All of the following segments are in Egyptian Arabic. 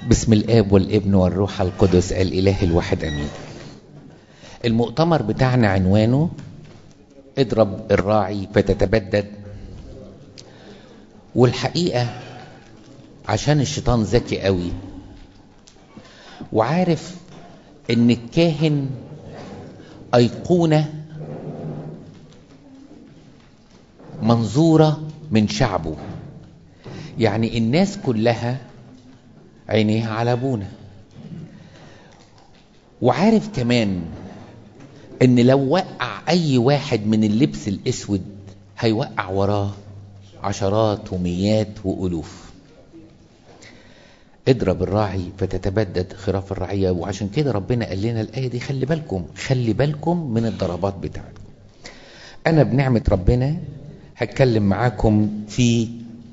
بسم الاب والابن والروح القدس الاله الواحد امين المؤتمر بتاعنا عنوانه اضرب الراعي فتتبدد والحقيقه عشان الشيطان ذكي قوي وعارف ان الكاهن ايقونه منظوره من شعبه يعني الناس كلها عينيها على ابونا وعارف كمان ان لو وقع اي واحد من اللبس الاسود هيوقع وراه عشرات وميات والوف اضرب الراعي فتتبدد خراف الرعية وعشان كده ربنا قال لنا الآية دي خلي بالكم خلي بالكم من الضربات بتاعتكم أنا بنعمة ربنا هتكلم معاكم في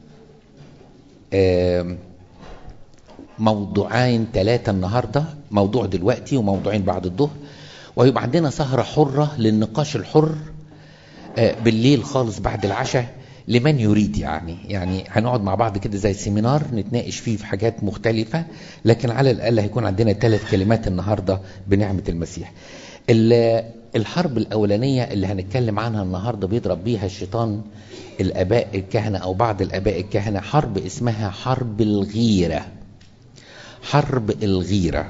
موضوعين ثلاثة النهاردة موضوع دلوقتي وموضوعين بعد الظهر وهيبقى عندنا سهرة حرة للنقاش الحر بالليل خالص بعد العشاء لمن يريد يعني يعني هنقعد مع بعض كده زي سيمينار نتناقش فيه في حاجات مختلفة لكن على الأقل هيكون عندنا ثلاث كلمات النهاردة بنعمة المسيح الحرب الأولانية اللي هنتكلم عنها النهاردة بيضرب بيها الشيطان الآباء الكهنة أو بعض الآباء الكهنة حرب اسمها حرب الغيرة حرب الغيرة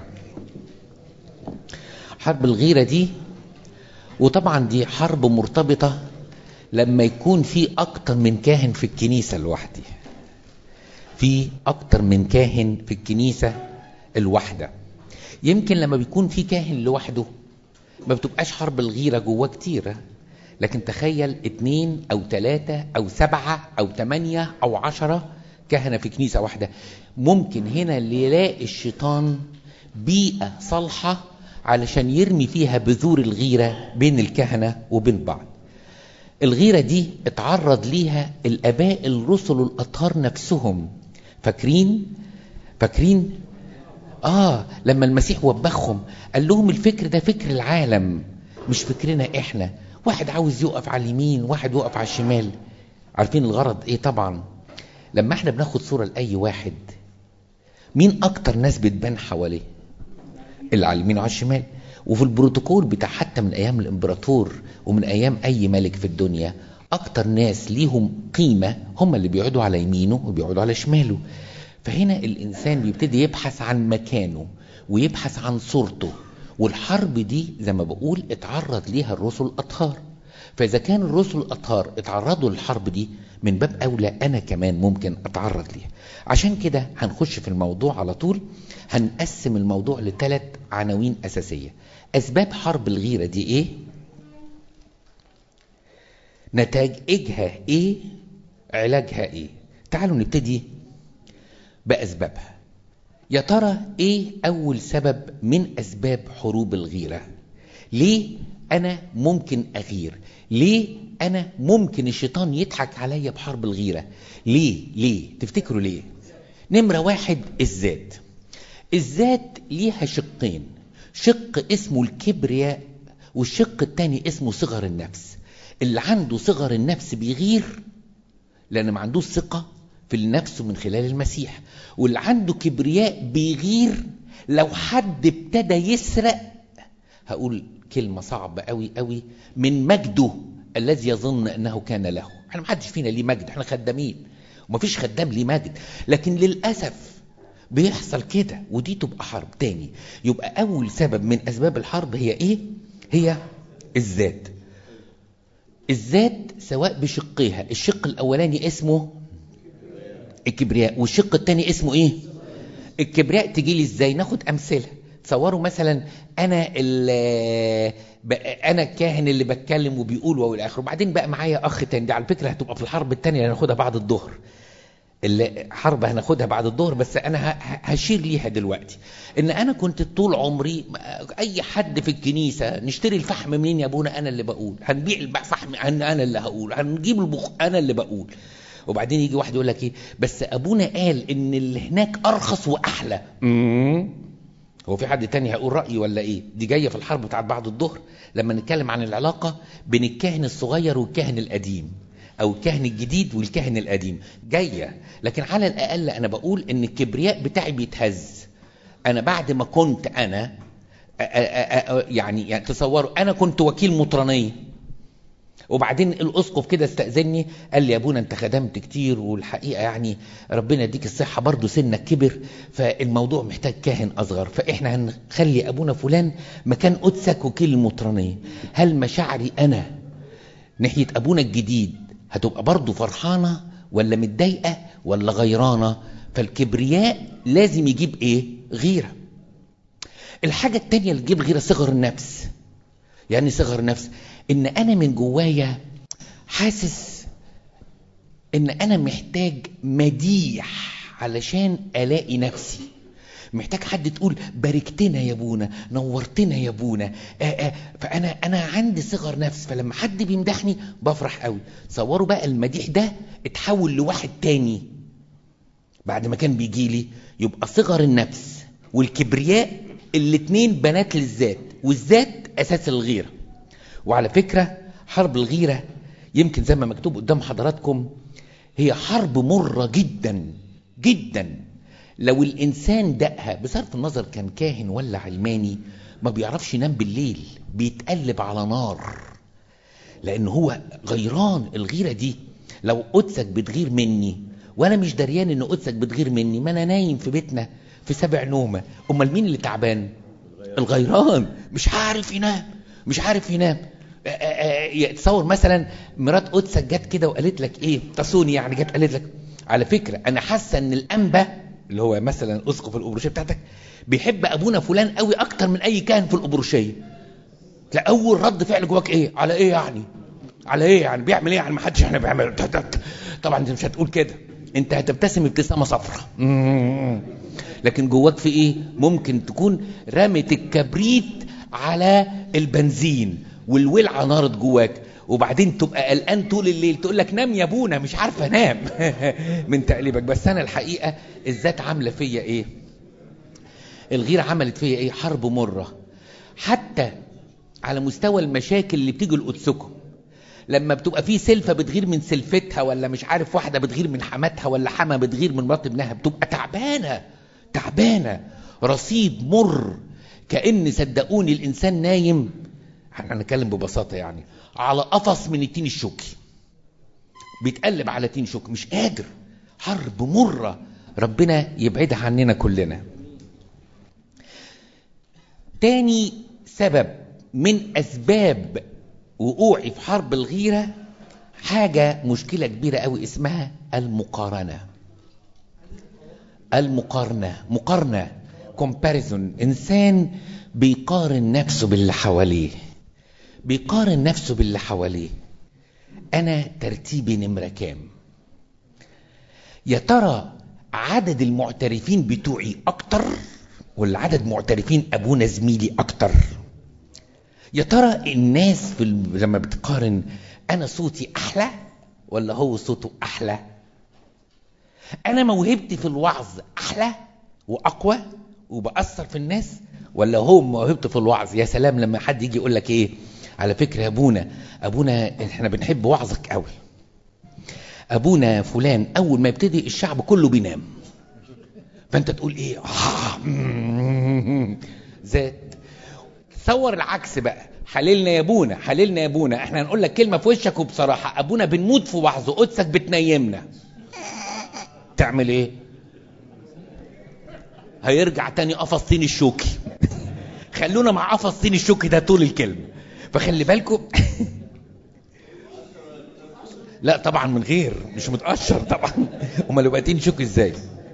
حرب الغيرة دي وطبعا دي حرب مرتبطة لما يكون في أكتر من كاهن في الكنيسة الواحدة في أكتر من كاهن في الكنيسة الواحدة يمكن لما بيكون في كاهن لوحده ما بتبقاش حرب الغيرة جواه كتيرة لكن تخيل اتنين أو تلاتة أو سبعة أو تمانية أو عشرة كهنة في كنيسة واحدة ممكن هنا اللي يلاقي الشيطان بيئة صالحة علشان يرمي فيها بذور الغيرة بين الكهنة وبين بعض الغيرة دي اتعرض ليها الآباء الرسل الأطهار نفسهم فاكرين فاكرين آه لما المسيح وبخهم قال لهم الفكر ده فكر العالم مش فكرنا إحنا واحد عاوز يقف على اليمين واحد يقف على الشمال عارفين الغرض إيه طبعا لما احنا بناخد صورة لأي واحد مين أكتر ناس بتبان حواليه اللي على اليمين وعلى الشمال وفي البروتوكول بتاع حتى من أيام الإمبراطور ومن أيام أي ملك في الدنيا أكتر ناس ليهم قيمة هم اللي بيقعدوا على يمينه وبيقعدوا على شماله فهنا الإنسان بيبتدي يبحث عن مكانه ويبحث عن صورته والحرب دي زي ما بقول اتعرض ليها الرسل الأطهار فإذا كان الرسل الأطهار اتعرضوا للحرب دي من باب أولى أنا كمان ممكن أتعرض ليها عشان كده هنخش في الموضوع على طول هنقسم الموضوع لثلاث عناوين أساسية أسباب حرب الغيرة دي إيه؟ نتائجها إيه؟ علاجها إيه؟ تعالوا نبتدي بأسبابها يا ترى إيه أول سبب من أسباب حروب الغيرة؟ ليه أنا ممكن أغير؟ ليه أنا ممكن الشيطان يضحك عليا بحرب الغيرة؟ ليه؟ ليه؟ تفتكروا ليه؟ نمرة واحد الذات الذات ليها شقين شق اسمه الكبرياء والشق التاني اسمه صغر النفس اللي عنده صغر النفس بيغير لأن ما عندوش ثقة في النفس من خلال المسيح واللي عنده كبرياء بيغير لو حد ابتدى يسرق هقول كلمة صعبة قوي قوي من مجده الذي يظن أنه كان له احنا ما حدش فينا ليه مجد احنا خدامين ومفيش خدام ليه مجد لكن للأسف بيحصل كده ودي تبقى حرب تاني يبقى أول سبب من أسباب الحرب هي إيه؟ هي الذات الذات سواء بشقيها الشق الأولاني اسمه الكبرياء والشق التاني اسمه إيه؟ الكبرياء تجي لي إزاي؟ ناخد أمثلة تصوروا مثلا أنا انا الكاهن اللي بتكلم وبيقول والى اخره وبعدين بقى معايا اخ تاني دي على فكره هتبقى في الحرب الثانيه اللي هناخدها بعد الظهر اللي حرب هناخدها بعد الظهر بس انا هشير ليها دلوقتي ان انا كنت طول عمري اي حد في الكنيسه نشتري الفحم منين يا ابونا انا اللي بقول هنبيع الفحم انا اللي هقول هنجيب البخ انا اللي بقول وبعدين يجي واحد يقول لك ايه بس ابونا قال ان اللي هناك ارخص واحلى هو في حد تاني هيقول رأي ولا ايه دي جاية في الحرب بتاعت بعد الظهر لما نتكلم عن العلاقة بين الكاهن الصغير والكاهن القديم او الكاهن الجديد والكاهن القديم جاية لكن على الاقل انا بقول ان الكبرياء بتاعي بيتهز انا بعد ما كنت انا أ- أ- أ- يعني يعني تصوروا انا كنت وكيل مطرانيه وبعدين الاسقف كده استاذني قال لي يا ابونا انت خدمت كتير والحقيقه يعني ربنا يديك الصحه برضه سنك كبر فالموضوع محتاج كاهن اصغر فاحنا هنخلي ابونا فلان مكان قدسك وكيل المطرانيه هل مشاعري انا ناحيه ابونا الجديد هتبقى برضه فرحانه ولا متضايقه ولا غيرانه فالكبرياء لازم يجيب ايه غيره الحاجه التانية اللي تجيب غيره صغر النفس يعني صغر نفس ان انا من جوايا حاسس ان انا محتاج مديح علشان الاقي نفسي محتاج حد تقول باركتنا يا ابونا نورتنا يا ابونا آآ آآ فانا انا عندي صغر نفس فلما حد بيمدحني بفرح قوي تصوروا بقى المديح ده اتحول لواحد تاني بعد ما كان بيجي لي يبقى صغر النفس والكبرياء الاتنين بنات للذات والذات اساس الغيره وعلى فكره حرب الغيره يمكن زي ما مكتوب قدام حضراتكم هي حرب مره جدا جدا لو الانسان دقها بصرف النظر كان كاهن ولا علماني ما بيعرفش ينام بالليل بيتقلب على نار لان هو غيران الغيره دي لو قدسك بتغير مني وانا مش دريان ان قدسك بتغير مني ما انا نايم في بيتنا في سبع نومه امال مين اللي تعبان الغيران مش عارف ينام مش عارف ينام آه، آه، آه، تصور مثلا مرات قدسك جت كده وقالت لك ايه تصوني يعني جت قالت لك على فكره انا حاسه ان الانبا اللي هو مثلا اسقف الابروشيه بتاعتك بيحب ابونا فلان قوي اكتر من اي كاهن في الابروشيه تلاقي اول رد فعل جواك ايه على ايه يعني على ايه يعني بيعمل ايه يعني ما حدش احنا بيعمل طبعا انت مش هتقول كده انت هتبتسم ابتسامه صفراء لكن جواك في ايه ممكن تكون رمت الكبريت على البنزين والولعه نارت جواك وبعدين تبقى قلقان طول الليل تقول لك نام يا ابونا مش عارفه انام من تقليبك بس انا الحقيقه الذات عامله فيا ايه الغيره عملت فيا ايه حرب مره حتى على مستوى المشاكل اللي بتيجي لقدسكم لما بتبقى في سلفه بتغير من سلفتها ولا مش عارف واحده بتغير من حماتها ولا حما بتغير من مرات ابنها بتبقى تعبانه تعبانه رصيد مر كان صدقوني الانسان نايم احنا هنتكلم ببساطه يعني على قفص من التين الشوكي بيتقلب على تين شوكي مش قادر حرب مره ربنا يبعدها عننا كلنا تاني سبب من اسباب وقوعي في حرب الغيره حاجه مشكله كبيره قوي اسمها المقارنه المقارنه مقارنه كومباريزون انسان بيقارن نفسه باللي حواليه بيقارن نفسه باللي حواليه انا ترتيبي نمره كام يا ترى عدد المعترفين بتوعي اكتر ولا عدد معترفين ابونا زميلي اكتر يا ترى الناس في ال... لما بتقارن انا صوتي احلى ولا هو صوته احلى انا موهبتي في الوعظ احلى واقوى وباثر في الناس ولا هو موهبته في الوعظ يا سلام لما حد يجي يقول لك ايه على فكره يا ابونا ابونا احنا بنحب وعظك قوي ابونا فلان اول ما يبتدي الشعب كله بينام فانت تقول ايه آه ذات تصور العكس بقى حللنا يا ابونا حللنا يا ابونا احنا هنقول لك كلمه في وشك وبصراحه ابونا بنموت في وعظه قدسك بتنيمنا تعمل ايه هيرجع تاني قفص طين الشوكي خلونا مع قفص طين الشوكي ده طول الكلمه فخلي بالكم لا طبعا من غير مش متقشر طبعا امال يبقى تين شوكي ازاي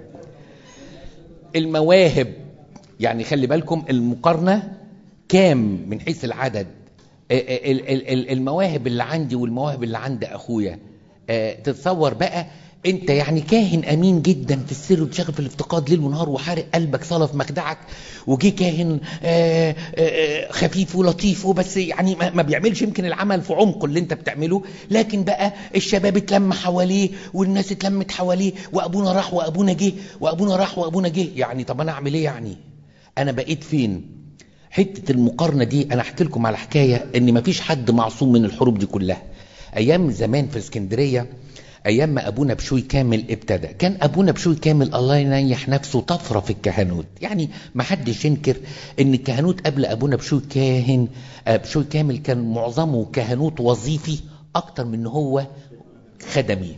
المواهب يعني خلي بالكم المقارنه كام من حيث العدد المواهب اللي عندي والمواهب اللي عند اخويا تتصور بقى انت يعني كاهن امين جدا في السر وبتشتغل في الافتقاد ليل ونهار وحارق قلبك صلاه في مخدعك وجي كاهن آآ آآ خفيف ولطيف وبس يعني ما بيعملش يمكن العمل في عمقه اللي انت بتعمله لكن بقى الشباب اتلم حواليه والناس اتلمت حواليه وابونا راح وابونا جه وابونا راح وابونا جه يعني طب انا اعمل ايه يعني انا بقيت فين حته المقارنه دي انا احكي لكم على حكايه ان مفيش حد معصوم من الحروب دي كلها ايام زمان في اسكندريه ايام ما ابونا بشوي كامل ابتدى كان ابونا بشوي كامل الله ينيح نفسه طفره في الكهنوت يعني ما حدش ينكر ان الكهنوت قبل ابونا بشوي كاهن بشوي كامل كان معظمه كهنوت وظيفي اكتر من هو خدمي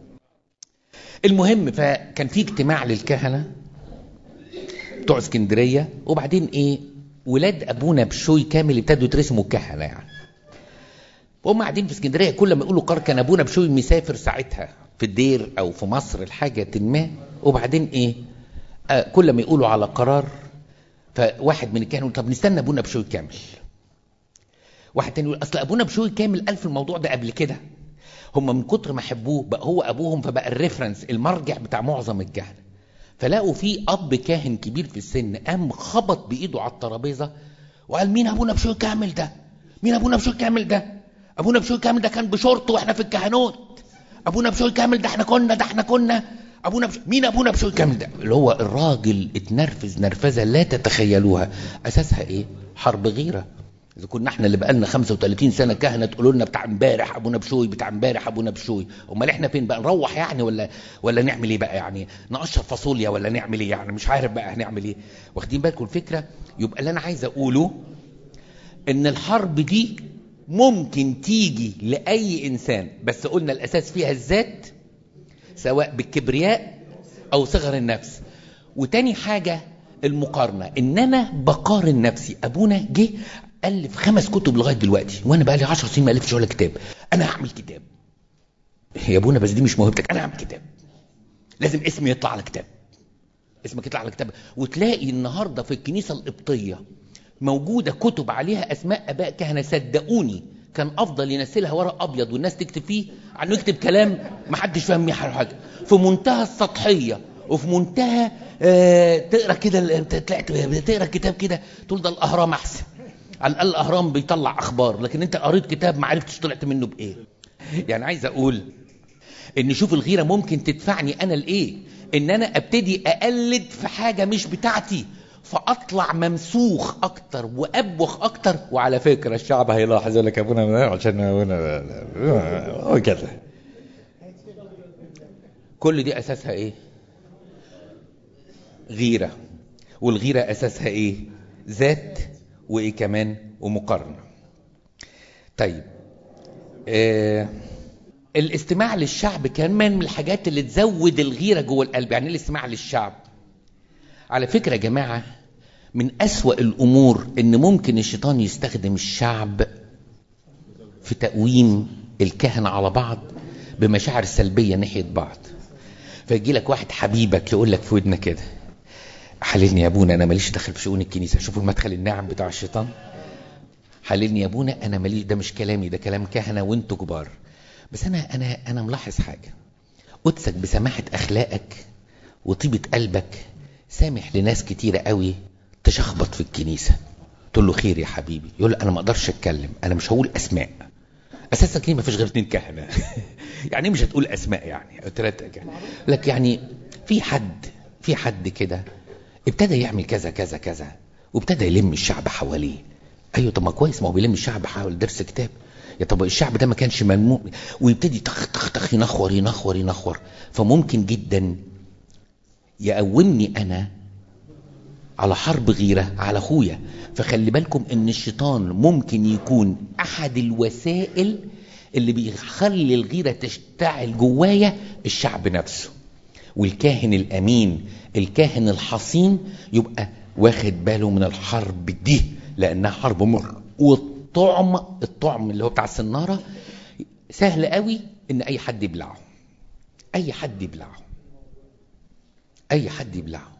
المهم فكان في اجتماع للكهنه بتوع اسكندريه وبعدين ايه ولاد ابونا بشوي كامل ابتدوا يترسموا كهنه يعني وهم قاعدين في اسكندريه كل ما يقولوا قرار كان ابونا بشوي مسافر ساعتها في الدير او في مصر الحاجه ما وبعدين ايه آه كل ما يقولوا على قرار فواحد من الكهنه يقول طب نستنى ابونا بشوي كامل واحد تاني يقول اصل ابونا بشوي كامل قال في الموضوع ده قبل كده هم من كتر ما حبوه بقى هو ابوهم فبقى الريفرنس المرجع بتاع معظم الكهنه فلاقوا في اب كاهن كبير في السن قام خبط بايده على الترابيزه وقال مين ابونا بشوي كامل ده مين ابونا بشوي كامل ده ابونا بشوي كامل ده كان بشورت واحنا في الكهنوت ابونا بشوي كامل ده احنا كنا ده احنا كنا ابونا بشوي مين ابونا بشوي كامل ده اللي هو الراجل اتنرفز نرفزه لا تتخيلوها اساسها ايه حرب غيره اذا كنا احنا اللي بقالنا 35 سنه كهنه تقولوا لنا بتاع امبارح ابونا بشوي بتاع امبارح ابونا بشوي امال احنا فين بقى نروح يعني ولا ولا نعمل ايه بقى يعني نقشر فاصوليا ولا نعمل ايه يعني مش عارف بقى هنعمل ايه واخدين بالكم الفكره يبقى اللي انا عايز اقوله ان الحرب دي ممكن تيجي لاي انسان بس قلنا الاساس فيها الذات سواء بالكبرياء او صغر النفس وتاني حاجه المقارنه ان انا بقارن نفسي ابونا جه الف خمس كتب لغايه دلوقتي وانا بقى لي 10 سنين ما الفتش ولا كتاب انا هعمل كتاب يا ابونا بس دي مش موهبتك انا هعمل كتاب لازم اسمي يطلع على كتاب اسمك يطلع على كتاب وتلاقي النهارده في الكنيسه القبطيه موجوده كتب عليها اسماء اباء كهنه صدقوني كان افضل ينزلها ورق ابيض والناس تكتب فيه عنه يكتب كلام ما حدش فاهم منه حاجه في منتهى السطحيه وفي منتهى آه تقرا كده طلعت تقرا كتاب كده تقول ده الاهرام احسن على الاقل الاهرام بيطلع اخبار لكن انت قريت كتاب ما عرفتش طلعت منه بايه يعني عايز اقول ان شوف الغيره ممكن تدفعني انا لايه ان انا ابتدي اقلد في حاجه مش بتاعتي فاطلع ممسوخ اكتر وابوخ اكتر وعلى فكره الشعب هيلاحظ يقول لك ابونا عشان ابونا وكذا كل دي اساسها ايه غيره والغيره اساسها ايه ذات وايه كمان ومقارنه طيب آه الاستماع للشعب كمان من الحاجات اللي تزود الغيره جوه القلب يعني الاستماع للشعب على فكره يا جماعه من اسوا الامور ان ممكن الشيطان يستخدم الشعب في تقويم الكهنه على بعض بمشاعر سلبيه ناحيه بعض فيجي لك واحد حبيبك يقول لك في ودنك كده حللني يا ابونا انا ماليش دخل في شؤون الكنيسه شوفوا المدخل الناعم بتاع الشيطان حللني يا ابونا انا ماليش ده مش كلامي ده كلام كهنه وانتوا كبار بس انا انا انا ملاحظ حاجه قدسك بسماحه اخلاقك وطيبه قلبك سامح لناس كتيره قوي تشخبط في الكنيسه تقول له خير يا حبيبي يقول له انا ما اقدرش اتكلم انا مش هقول اسماء اساسا كده ما فيش غير اتنين كهنه يعني مش هتقول اسماء يعني ثلاثه كهنه لك يعني في حد في حد كده ابتدى يعمل كذا كذا كذا وابتدى يلم الشعب حواليه ايوه طب ما كويس ما هو بيلم الشعب حول درس كتاب يا طب الشعب ده ما كانش ملموم ويبتدي تخ تخ تخ ينخور ينخور ينخور فممكن جدا يقومني انا على حرب غيرة على اخويا فخلي بالكم ان الشيطان ممكن يكون احد الوسائل اللي بيخلي الغيرة تشتعل جوايا الشعب نفسه والكاهن الامين الكاهن الحصين يبقى واخد باله من الحرب دي لانها حرب مر والطعم الطعم اللي هو بتاع السناره سهل قوي ان اي حد يبلعه اي حد يبلعه اي حد يبلعه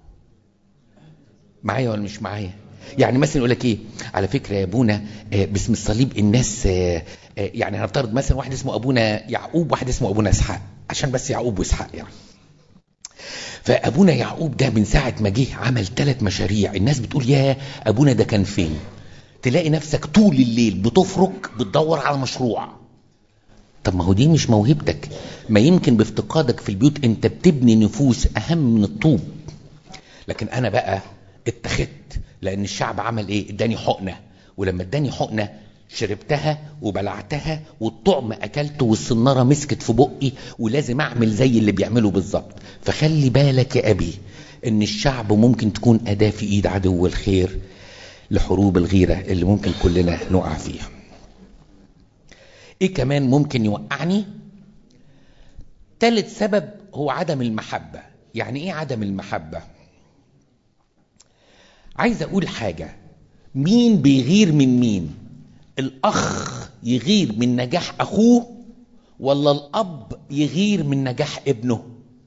معايا ولا مش معايا يعني مثلا يقول لك ايه على فكره يا ابونا آه باسم الصليب الناس آه آه يعني هنفترض مثلا واحد اسمه ابونا يعقوب واحد اسمه ابونا اسحاق عشان بس يعقوب واسحاق يعني فابونا يعقوب ده من ساعه ما جه عمل ثلاث مشاريع الناس بتقول يا ابونا ده كان فين تلاقي نفسك طول الليل بتفرك بتدور على مشروع طب ما هو دي مش موهبتك ما يمكن بافتقادك في البيوت انت بتبني نفوس اهم من الطوب لكن انا بقى اتخذت لان الشعب عمل ايه اداني حقنه ولما اداني حقنه شربتها وبلعتها والطعم اكلته والصناره مسكت في بقي ولازم اعمل زي اللي بيعمله بالظبط فخلي بالك يا ابي ان الشعب ممكن تكون اداه في ايد عدو الخير لحروب الغيره اللي ممكن كلنا نقع فيها ايه كمان ممكن يوقعني ثالث سبب هو عدم المحبه يعني ايه عدم المحبه عايز اقول حاجه مين بيغير من مين الاخ يغير من نجاح اخوه ولا الاب يغير من نجاح ابنه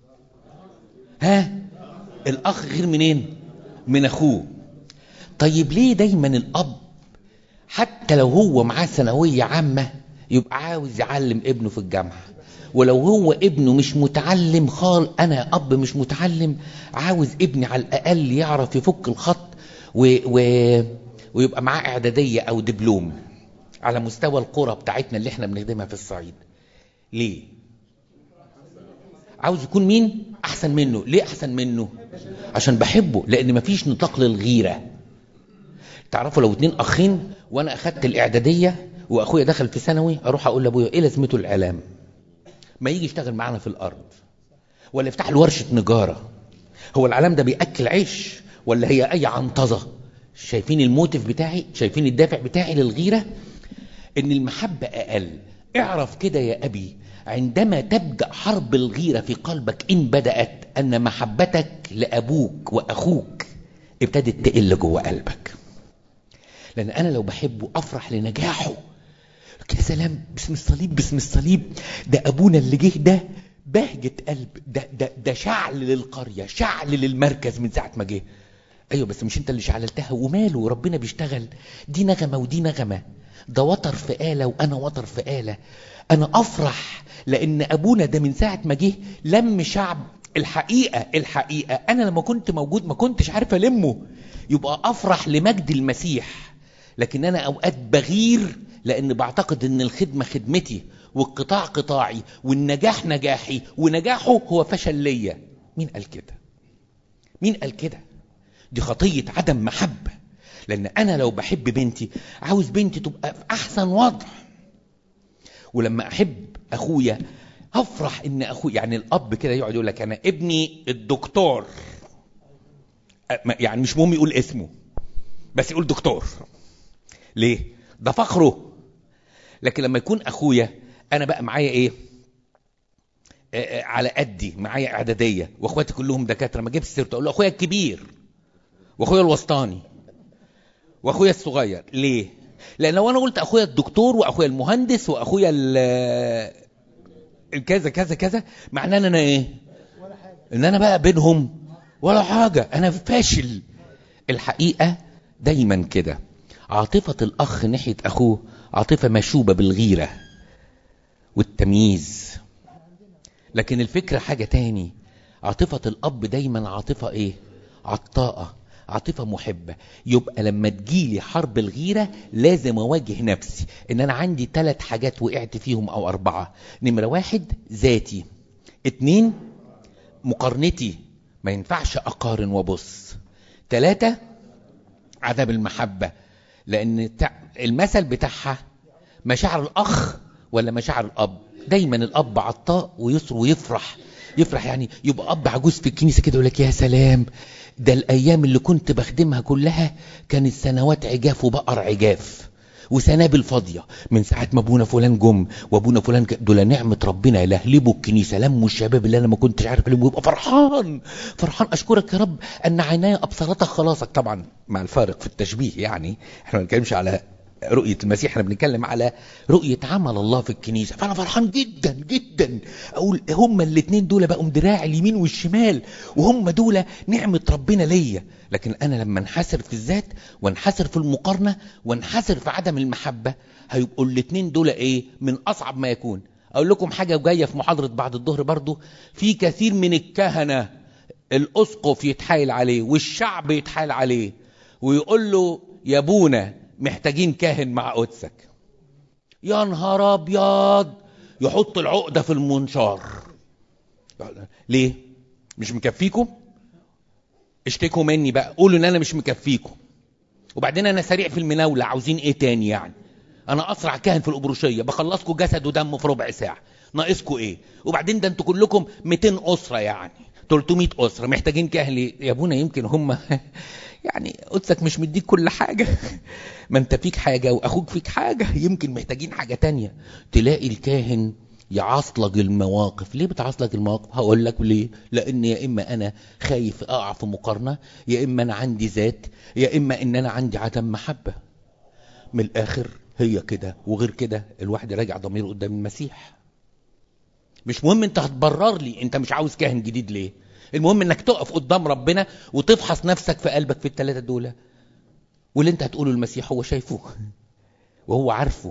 ها الاخ غير منين من اخوه طيب ليه دايما الاب حتى لو هو معاه ثانويه عامه يبقى عاوز يعلم ابنه في الجامعه ولو هو ابنه مش متعلم خال انا اب مش متعلم عاوز ابني على الاقل يعرف يفك الخط و... و... ويبقى معاه اعداديه او دبلوم على مستوى القرى بتاعتنا اللي احنا بنخدمها في الصعيد ليه عاوز يكون مين احسن منه ليه احسن منه عشان بحبه لان مفيش نطاق للغيره تعرفوا لو اتنين اخين وانا اخدت الاعداديه واخويا دخل في ثانوي اروح اقول لابويا ايه لازمته الاعلام ما يجي يشتغل معانا في الارض ولا يفتح له ورشه نجاره هو العلام ده بياكل عيش ولا هي اي عنطزه شايفين الموتيف بتاعي شايفين الدافع بتاعي للغيره ان المحبه اقل اعرف كده يا ابي عندما تبدا حرب الغيره في قلبك ان بدات ان محبتك لابوك واخوك ابتدت تقل جوه قلبك لان انا لو بحبه افرح لنجاحه يا سلام باسم الصليب باسم الصليب ده ابونا اللي جه ده بهجة قلب ده ده ده شعل للقرية شعل للمركز من ساعة ما جه ايوه بس مش انت اللي شعللتها وماله ربنا بيشتغل دي نغمة ودي نغمة ده وتر في آلة وانا وتر في آلة انا افرح لان ابونا ده من ساعة ما جه لم شعب الحقيقة الحقيقة انا لما كنت موجود ما كنتش عارف المه يبقى افرح لمجد المسيح لكن انا اوقات بغير لان بعتقد ان الخدمة خدمتي والقطاع قطاعي والنجاح نجاحي ونجاحه هو فشل ليا مين قال كده مين قال كده دي خطية عدم محبة لان انا لو بحب بنتي عاوز بنتي تبقى في احسن وضع ولما احب اخويا هفرح ان اخويا يعني الاب كده يقعد يقول لك انا ابني الدكتور يعني مش مهم يقول اسمه بس يقول دكتور ليه ده فخره لكن لما يكون اخويا انا بقى معايا ايه آه على قدي معايا اعداديه واخواتي كلهم دكاتره ما جبت سيرته اقول له اخويا الكبير واخويا الوسطاني واخويا الصغير ليه لان لو انا قلت اخويا الدكتور واخويا المهندس واخويا الكذا كذا كذا معناه ان انا ايه ان انا بقى بينهم ولا حاجه انا فاشل الحقيقه دايما كده عاطفه الاخ ناحيه اخوه عاطفه مشوبه بالغيره والتمييز لكن الفكره حاجه تاني عاطفه الاب دايما عاطفه ايه عطاءه عاطفة محبة يبقى لما تجيلي حرب الغيرة لازم أواجه نفسي إن أنا عندي ثلاث حاجات وقعت فيهم أو أربعة نمرة واحد ذاتي اتنين مقارنتي ما ينفعش أقارن وبص ثلاثة عدم المحبة لأن المثل بتاعها مشاعر الأخ ولا مشاعر الأب دايما الأب عطاء ويسر ويفرح يفرح يعني يبقى اب عجوز في الكنيسه كده يقول لك يا سلام ده الايام اللي كنت بخدمها كلها كانت سنوات عجاف وبقر عجاف وسنابل فاضيه من ساعه ما ابونا فلان جم وابونا فلان دول نعمه ربنا يلهلبوا الكنيسه لموا الشباب اللي انا ما كنتش عارف لهم ويبقى فرحان فرحان اشكرك يا رب ان عيناي ابصرتك خلاصك طبعا مع الفارق في التشبيه يعني احنا ما بنتكلمش على رؤية المسيح احنا بنتكلم على رؤية عمل الله في الكنيسة فأنا فرحان جدا جدا أقول هما الاتنين دول بقوا دراع اليمين والشمال وهم دول نعمة ربنا ليا لكن أنا لما انحسر في الذات وانحسر في المقارنة وانحسر في عدم المحبة هيبقوا الاتنين دول ايه من أصعب ما يكون أقول لكم حاجة جاية في محاضرة بعد الظهر برضو في كثير من الكهنة الأسقف يتحايل عليه والشعب يتحايل عليه ويقول له يا ابونا محتاجين كاهن مع قدسك يا نهار ابيض يحط العقده في المنشار ليه مش مكفيكم اشتكوا مني بقى قولوا ان انا مش مكفيكم وبعدين انا سريع في المناوله عاوزين ايه تاني يعني انا اسرع كاهن في الابروشيه بخلصكم جسد ودم في ربع ساعه ناقصكم ايه وبعدين ده انتوا كلكم 200 اسره يعني 300 اسره محتاجين كاهن ليه يا ابونا يمكن هم يعني قدسك مش مديك كل حاجة ما انت فيك حاجة واخوك فيك حاجة يمكن محتاجين حاجة تانية تلاقي الكاهن يعصلج المواقف ليه بتعصلج المواقف هقول لك ليه لان يا اما انا خايف اقع في مقارنة يا اما انا عندي ذات يا اما ان انا عندي عدم محبة من الاخر هي كده وغير كده الواحد راجع ضميره قدام المسيح مش مهم انت هتبرر لي انت مش عاوز كاهن جديد ليه المهم انك تقف قدام ربنا وتفحص نفسك في قلبك في الثلاثة دول واللي انت هتقوله المسيح هو شايفه وهو عارفه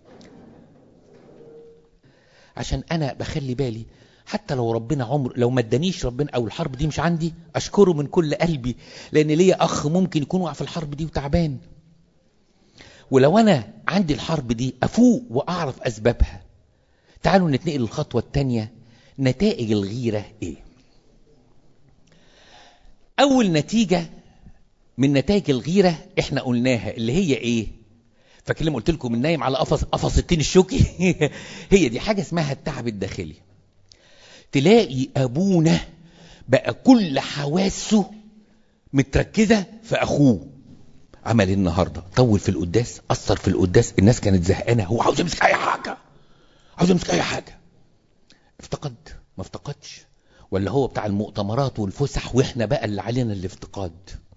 عشان انا بخلي بالي حتى لو ربنا عمر لو ما ادانيش ربنا او الحرب دي مش عندي اشكره من كل قلبي لان ليا اخ ممكن يكون وقع في الحرب دي وتعبان ولو انا عندي الحرب دي افوق واعرف اسبابها تعالوا نتنقل للخطوة التانية نتائج الغيرة ايه اول نتيجة من نتائج الغيرة احنا قلناها اللي هي ايه فاكر لما قلت لكم النايم على قفص قفص التين الشوكي هي دي حاجة اسمها التعب الداخلي تلاقي ابونا بقى كل حواسه متركزة في اخوه عمل ايه النهارده طول في القداس اثر في القداس الناس كانت زهقانه هو عاوز يمسك اي حاجه عاوز يمسك اي حاجه افتقد ما افتقدش ولا هو بتاع المؤتمرات والفسح واحنا بقى اللي علينا الافتقاد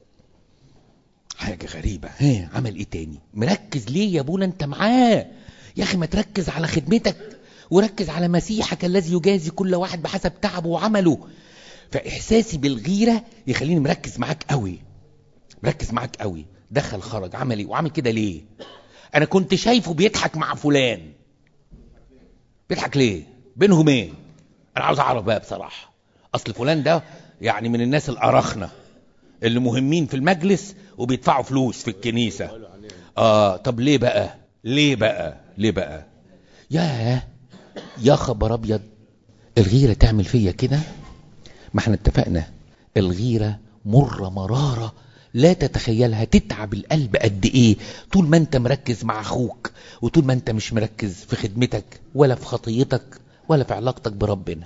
حاجه غريبه ها عمل ايه تاني مركز ليه يا ابونا انت معاه يا اخي ما تركز على خدمتك وركز على مسيحك الذي يجازي كل واحد بحسب تعبه وعمله فاحساسي بالغيره يخليني مركز معاك قوي مركز معاك قوي دخل خرج عمل ايه وعمل كده ليه انا كنت شايفه بيضحك مع فلان بيضحك ليه بينهم ايه انا عاوز اعرف بقى بصراحه اصل فلان ده يعني من الناس الارخنه اللي مهمين في المجلس وبيدفعوا فلوس في الكنيسه اه طب ليه بقى ليه بقى ليه بقى يا يا خبر ابيض الغيره تعمل فيا كده ما احنا اتفقنا الغيره مره مراره لا تتخيلها تتعب القلب قد ايه طول ما انت مركز مع اخوك وطول ما انت مش مركز في خدمتك ولا في خطيتك ولا في علاقتك بربنا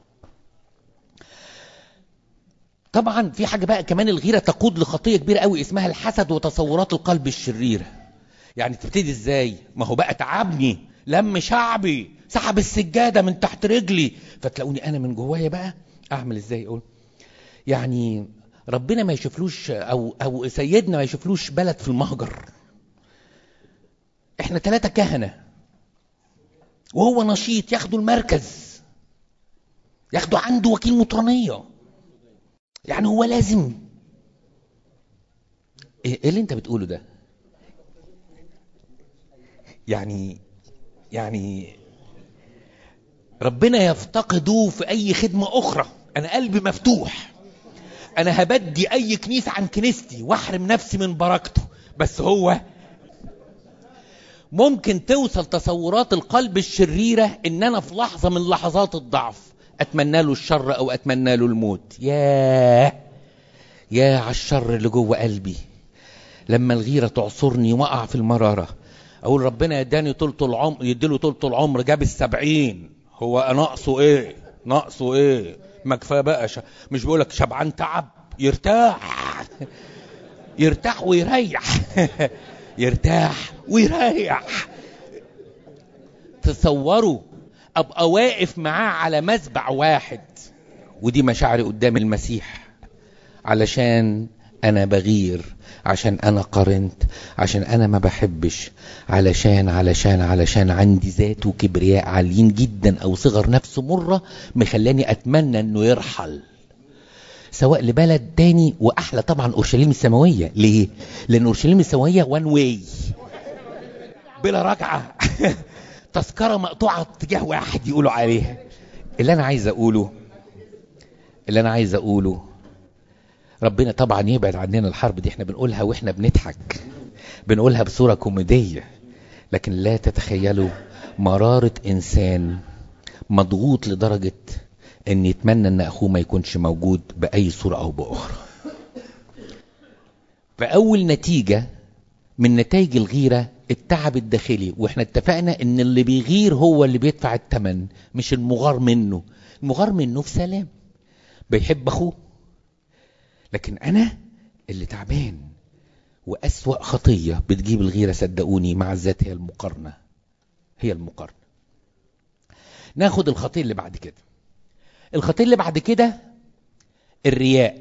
طبعا في حاجة بقى كمان الغيرة تقود لخطية كبيرة قوي اسمها الحسد وتصورات القلب الشريرة يعني تبتدي ازاي ما هو بقى تعبني لم شعبي سحب السجادة من تحت رجلي فتلاقوني انا من جوايا بقى اعمل ازاي اقول يعني ربنا ما يشوفلوش او او سيدنا ما يشوفلوش بلد في المهجر احنا ثلاثة كهنة وهو نشيط ياخدوا المركز ياخدوا عنده وكيل مطرانية يعني هو لازم ايه اللي انت بتقوله ده يعني يعني ربنا يفتقده في اي خدمة اخرى انا قلبي مفتوح انا هبدي اي كنيسة عن كنيستي واحرم نفسي من بركته بس هو ممكن توصل تصورات القلب الشريرة ان انا في لحظة من لحظات الضعف اتمنى له الشر او اتمنى له الموت ياه يا على الشر اللي جوه قلبي لما الغيرة تعصرني وقع في المرارة اقول ربنا يداني طولة العمر يديله طولة العمر جاب السبعين هو ناقصه ايه ناقصه ايه ما كفايه بقى ش... مش بيقولك شبعان تعب يرتاح يرتاح ويريح يرتاح ويريح تصوروا ابقى واقف معاه على مسبع واحد ودي مشاعري قدام المسيح علشان انا بغير عشان انا قارنت عشان انا ما بحبش علشان علشان علشان عندي ذات وكبرياء عاليين جدا او صغر نفس مرة مخلاني اتمنى انه يرحل سواء لبلد تاني واحلى طبعا اورشليم السماوية ليه لان اورشليم السماوية وان واي بلا رجعة تذكرة مقطوعة اتجاه واحد يقولوا عليها اللي انا عايز اقوله اللي انا عايز اقوله ربنا طبعا يبعد عننا الحرب دي احنا بنقولها واحنا بنضحك بنقولها بصورة كوميدية لكن لا تتخيلوا مرارة انسان مضغوط لدرجة ان يتمنى ان اخوه ما يكونش موجود باي صورة او باخرى فاول نتيجة من نتائج الغيرة التعب الداخلي واحنا اتفقنا ان اللي بيغير هو اللي بيدفع الثمن مش المغار منه المغار منه في سلام بيحب اخوه لكن انا اللي تعبان واسوأ خطية بتجيب الغيرة صدقوني مع الذات هي المقارنة هي المقارنة ناخد الخطية اللي بعد كده الخطية اللي بعد كده الرياء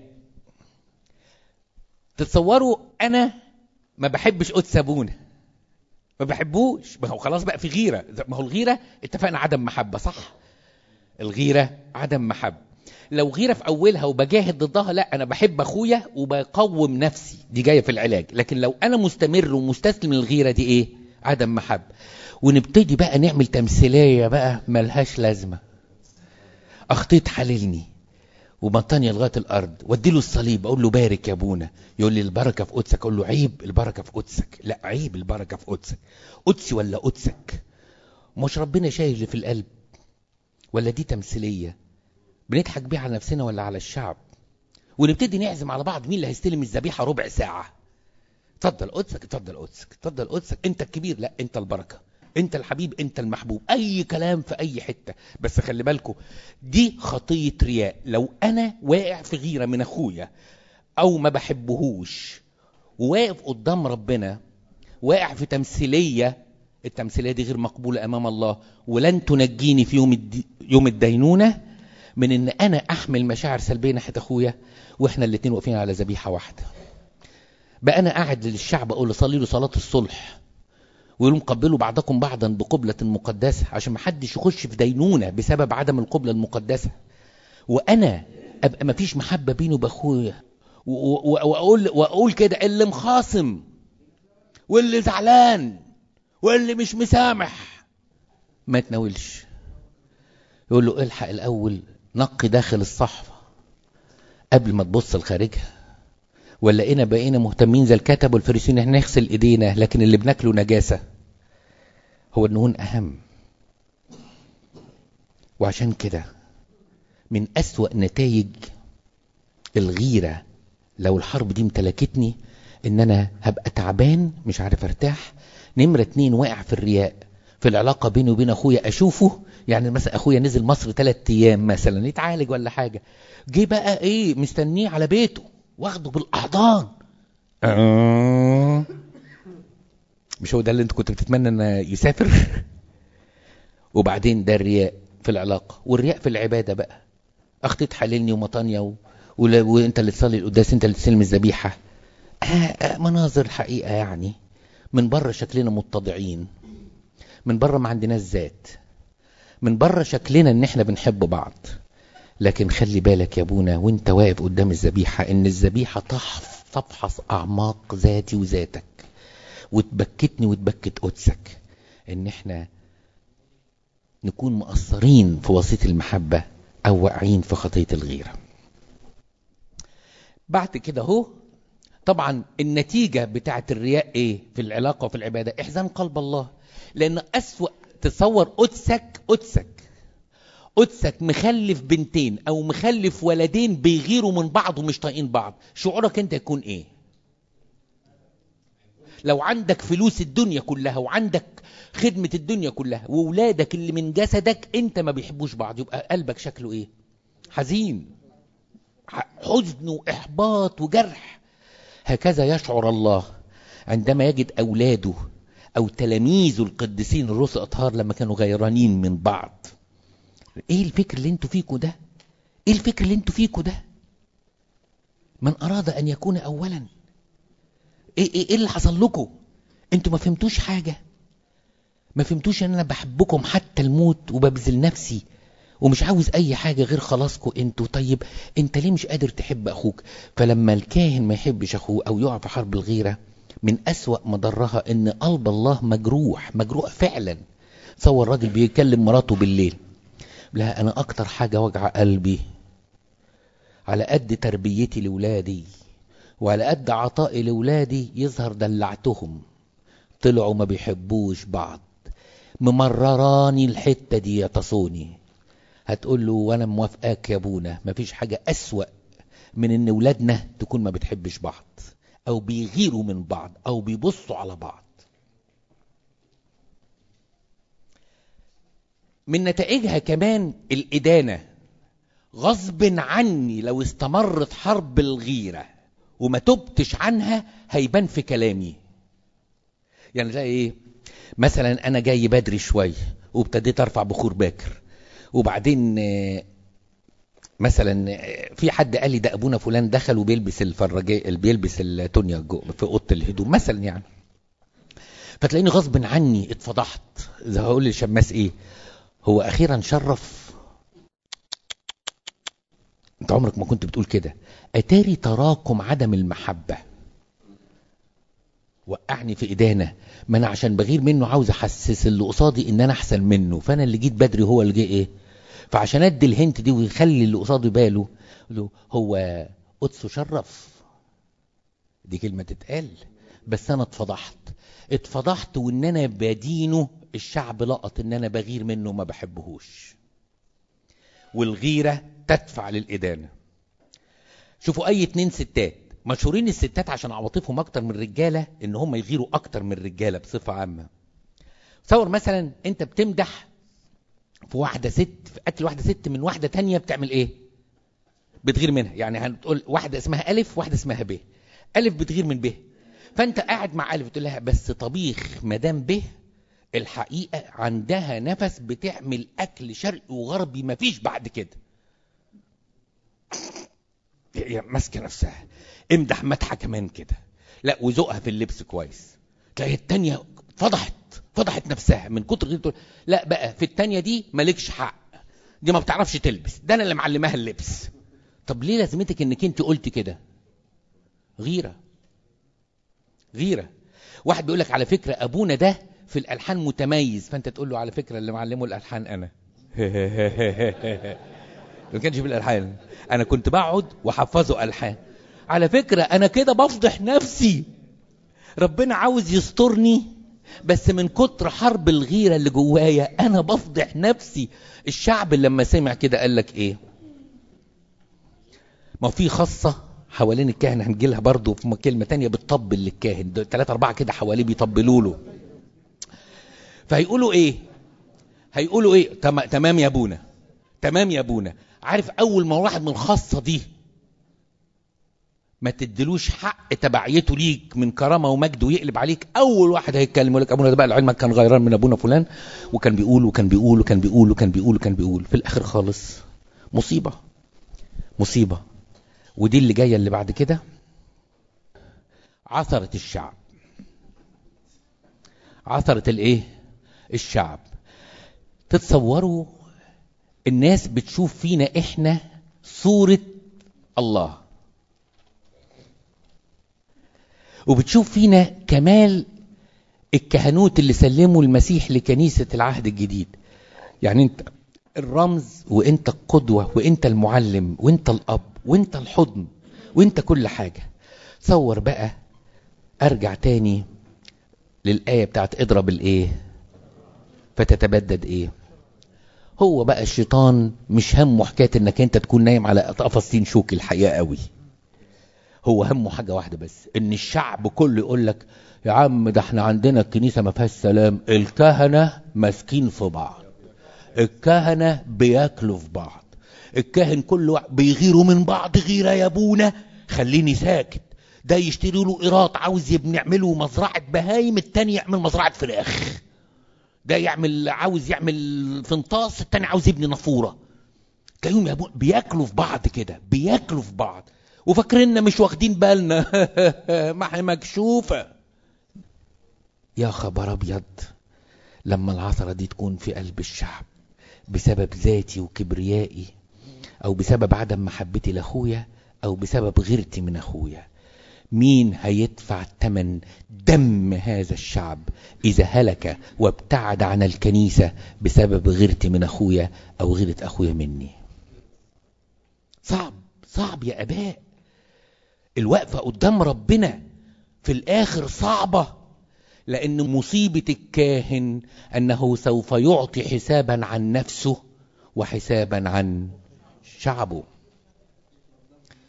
تتصوروا انا ما بحبش قدس ابونا ما بحبوش ما هو خلاص بقى في غيره ما هو الغيره اتفقنا عدم محبه صح الغيره عدم محبه لو غيره في اولها وبجاهد ضدها لا انا بحب اخويا وبقوم نفسي دي جايه في العلاج لكن لو انا مستمر ومستسلم للغيره دي ايه عدم محبه ونبتدي بقى نعمل تمثيليه بقى ملهاش لازمه اخطيت حللني وبطانية لغاية الأرض واديله الصليب أقول له بارك يا أبونا يقول لي البركة في قدسك أقول له عيب البركة في قدسك لا عيب البركة في قدسك قدسي ولا قدسك مش ربنا شايف اللي في القلب ولا دي تمثيلية بنضحك بيها على نفسنا ولا على الشعب ونبتدي نعزم على بعض مين اللي هيستلم الذبيحة ربع ساعة اتفضل قدسك اتفضل قدسك اتفضل قدسك انت الكبير لا انت البركة انت الحبيب انت المحبوب اي كلام في اي حتة بس خلي بالكم دي خطية رياء لو انا واقع في غيرة من اخويا او ما بحبهوش وواقف قدام ربنا واقع في تمثيلية التمثيلية دي غير مقبولة امام الله ولن تنجيني في يوم الدي يوم الدينونة من ان انا احمل مشاعر سلبية ناحية اخويا واحنا الاتنين واقفين على ذبيحة واحدة بقى انا قاعد للشعب اقول له صلي له صلاة الصلح ويقولوا قبلوا بعضكم بعضا بقبلة مقدسة عشان ما حدش يخش في دينونة بسبب عدم القبلة المقدسة وأنا أبقى ما فيش محبة بيني وبأخويا وأقول, وأقول كده اللي مخاصم واللي زعلان واللي مش مسامح ما يتناولش يقول له الحق الأول نقي داخل الصحفة قبل ما تبص لخارجها ولا إنا بقينا مهتمين زي الكتب والفريسين احنا نغسل ايدينا لكن اللي بناكله نجاسة هو النهون أهم وعشان كده من أسوأ نتائج الغيرة لو الحرب دي امتلكتني ان انا هبقى تعبان مش عارف ارتاح نمرة اتنين واقع في الرياء في العلاقة بيني وبين اخويا اشوفه يعني مثلا اخويا نزل مصر ثلاث ايام مثلا يتعالج ولا حاجة جه بقى ايه مستنيه على بيته واخده بالاحضان آه. مش هو ده اللي انت كنت بتتمنى ان يسافر وبعدين ده الرياء في العلاقة والرياء في العبادة بقى اختي تحللني ومطانيا و... وانت اللي تصلي القداس انت اللي تسلم الذبيحة آه آه مناظر حقيقة يعني من بره شكلنا متضعين من بره ما عندناش ذات من بره شكلنا ان احنا بنحب بعض لكن خلي بالك يا ابونا وانت واقف قدام الذبيحة ان الذبيحة تفحص اعماق ذاتي وذاتك وتبكتني وتبكت قدسك ان احنا نكون مقصرين في وسيط المحبة او واقعين في خطية الغيرة بعد كده هو طبعا النتيجة بتاعت الرياء ايه في العلاقة وفي العبادة احزان قلب الله لان اسوأ تصور قدسك قدسك قدسك مخلف بنتين او مخلف ولدين بيغيروا من بعض ومش طايقين بعض شعورك انت يكون ايه لو عندك فلوس الدنيا كلها وعندك خدمة الدنيا كلها وولادك اللي من جسدك انت ما بيحبوش بعض يبقى قلبك شكله ايه حزين حزن واحباط وجرح هكذا يشعر الله عندما يجد اولاده او تلاميذه القديسين الرسل اطهار لما كانوا غيرانين من بعض ايه الفكر اللي انتوا فيكوا ده ايه الفكر اللي انتوا فيكوا ده من اراد ان يكون اولا ايه ايه, إيه اللي حصل لكم انتوا ما فهمتوش حاجه ما فهمتوش ان انا بحبكم حتى الموت وببذل نفسي ومش عاوز اي حاجه غير خلاصكم انتوا طيب انت ليه مش قادر تحب اخوك فلما الكاهن ما يحبش اخوه او يقع في حرب الغيره من اسوا مضرها ان قلب الله مجروح مجروح فعلا تصور راجل بيكلم مراته بالليل لا انا اكتر حاجة وجع قلبي على قد تربيتي لولادي وعلى قد عطائي لولادي يظهر دلعتهم طلعوا ما بيحبوش بعض ممرراني الحتة دي يا تصوني هتقول له وانا موافقاك يا ابونا مفيش حاجة اسوأ من ان ولادنا تكون ما بتحبش بعض او بيغيروا من بعض او بيبصوا على بعض من نتائجها كمان الإدانة غصب عني لو استمرت حرب الغيرة وما تبتش عنها هيبان في كلامي يعني زي ايه مثلا انا جاي بدري شوية وابتديت ارفع بخور باكر وبعدين مثلا في حد قال لي ده ابونا فلان دخل وبيلبس الفراجي بيلبس التونيا جو في اوضه الهدوم مثلا يعني فتلاقيني غصب عني اتفضحت زي هقول للشماس ايه هو اخيرا شرف انت عمرك ما كنت بتقول كده اتاري تراكم عدم المحبه وقعني في ايدينا ما انا عشان بغير منه عاوز احسس اللي قصادي ان انا احسن منه فانا اللي جيت بدري هو اللي جه ايه فعشان ادي الهنت دي ويخلي اللي قصاده باله له هو قدسه شرف دي كلمه تتقال بس انا اتفضحت اتفضحت وان انا بدينه الشعب لقط ان انا بغير منه وما بحبهوش والغيره تدفع للادانه شوفوا اي اتنين ستات مشهورين الستات عشان عواطفهم اكتر من الرجاله ان هم يغيروا اكتر من الرجاله بصفه عامه تصور مثلا انت بتمدح في واحده ست في اكل واحده ست من واحده تانية بتعمل ايه بتغير منها يعني هنقول واحده اسمها الف واحده اسمها ب الف بتغير من ب فانت قاعد مع الف بتقول لها بس طبيخ مدام ب الحقيقه عندها نفس بتعمل اكل شرقي وغربي مفيش بعد كده هي ماسكه نفسها امدح مدحه كمان كده لا وذوقها في اللبس كويس تلاقي التانية فضحت فضحت نفسها من كتر غير لا بقى في التانية دي مالكش حق دي ما بتعرفش تلبس ده انا اللي معلماها اللبس طب ليه لازمتك انك انت قلت كده غيره غيره واحد بيقول لك على فكره ابونا ده في الالحان متميز فانت تقول له على فكره اللي معلمه الالحان انا ما كانش في الالحان انا كنت بقعد واحفظه الحان على فكره انا كده بفضح نفسي ربنا عاوز يسترني بس من كتر حرب الغيرة اللي جوايا أنا بفضح نفسي الشعب لما سمع كده قال لك إيه ما في خاصة حوالين الكاهن هنجيلها برضو في كلمة تانية بتطبل للكاهن ثلاثة أربعة كده حواليه بيطبلوا له فهيقولوا إيه هيقولوا إيه تم... تمام يا أبونا تمام يا أبونا عارف أول ما واحد من الخاصة دي ما تدلوش حق تبعيته ليك من كرامه ومجد ويقلب عليك اول واحد هيتكلم يقول لك ابونا ده بقى لعلمك كان غيران من ابونا فلان وكان بيقول وكان بيقول وكان بيقول وكان بيقول وكان بيقول في الاخر خالص مصيبه مصيبه ودي اللي جايه اللي بعد كده عثرت الشعب عثرت الايه الشعب تتصوروا الناس بتشوف فينا احنا صوره الله وبتشوف فينا كمال الكهنوت اللي سلمه المسيح لكنيسة العهد الجديد يعني انت الرمز وانت القدوة وانت المعلم وانت الاب وانت الحضن وانت كل حاجة تصور بقى ارجع تاني للآية بتاعت اضرب الايه فتتبدد ايه هو بقى الشيطان مش همه حكاية انك انت تكون نايم على قفصين شوك الحقيقة قوي هو همه حاجة واحدة بس ان الشعب كله يقول لك يا عم ده احنا عندنا الكنيسة ما فيهاش سلام الكهنة ماسكين في بعض الكهنة بياكلوا في بعض الكاهن كله بيغيروا من بعض غيرة يا ابونا خليني ساكت ده يشتري له قيراط عاوز يبني يعمله مزرعة بهايم التاني يعمل مزرعة فراخ ده يعمل عاوز يعمل فنطاس التاني عاوز يبني نافورة تلاقيهم يا ابونا بياكلوا في بعض كده بياكلوا في بعض وفاكريننا مش واخدين بالنا ما هي مكشوفة يا خبر ابيض لما العثرة دي تكون في قلب الشعب بسبب ذاتي وكبريائي او بسبب عدم محبتي لاخويا او بسبب غيرتي من اخويا مين هيدفع ثمن دم هذا الشعب اذا هلك وابتعد عن الكنيسة بسبب غيرتي من اخويا او غيرة اخويا مني صعب صعب يا اباء الوقفة قدام ربنا في الآخر صعبة لأن مصيبة الكاهن أنه سوف يعطي حسابا عن نفسه وحسابا عن شعبه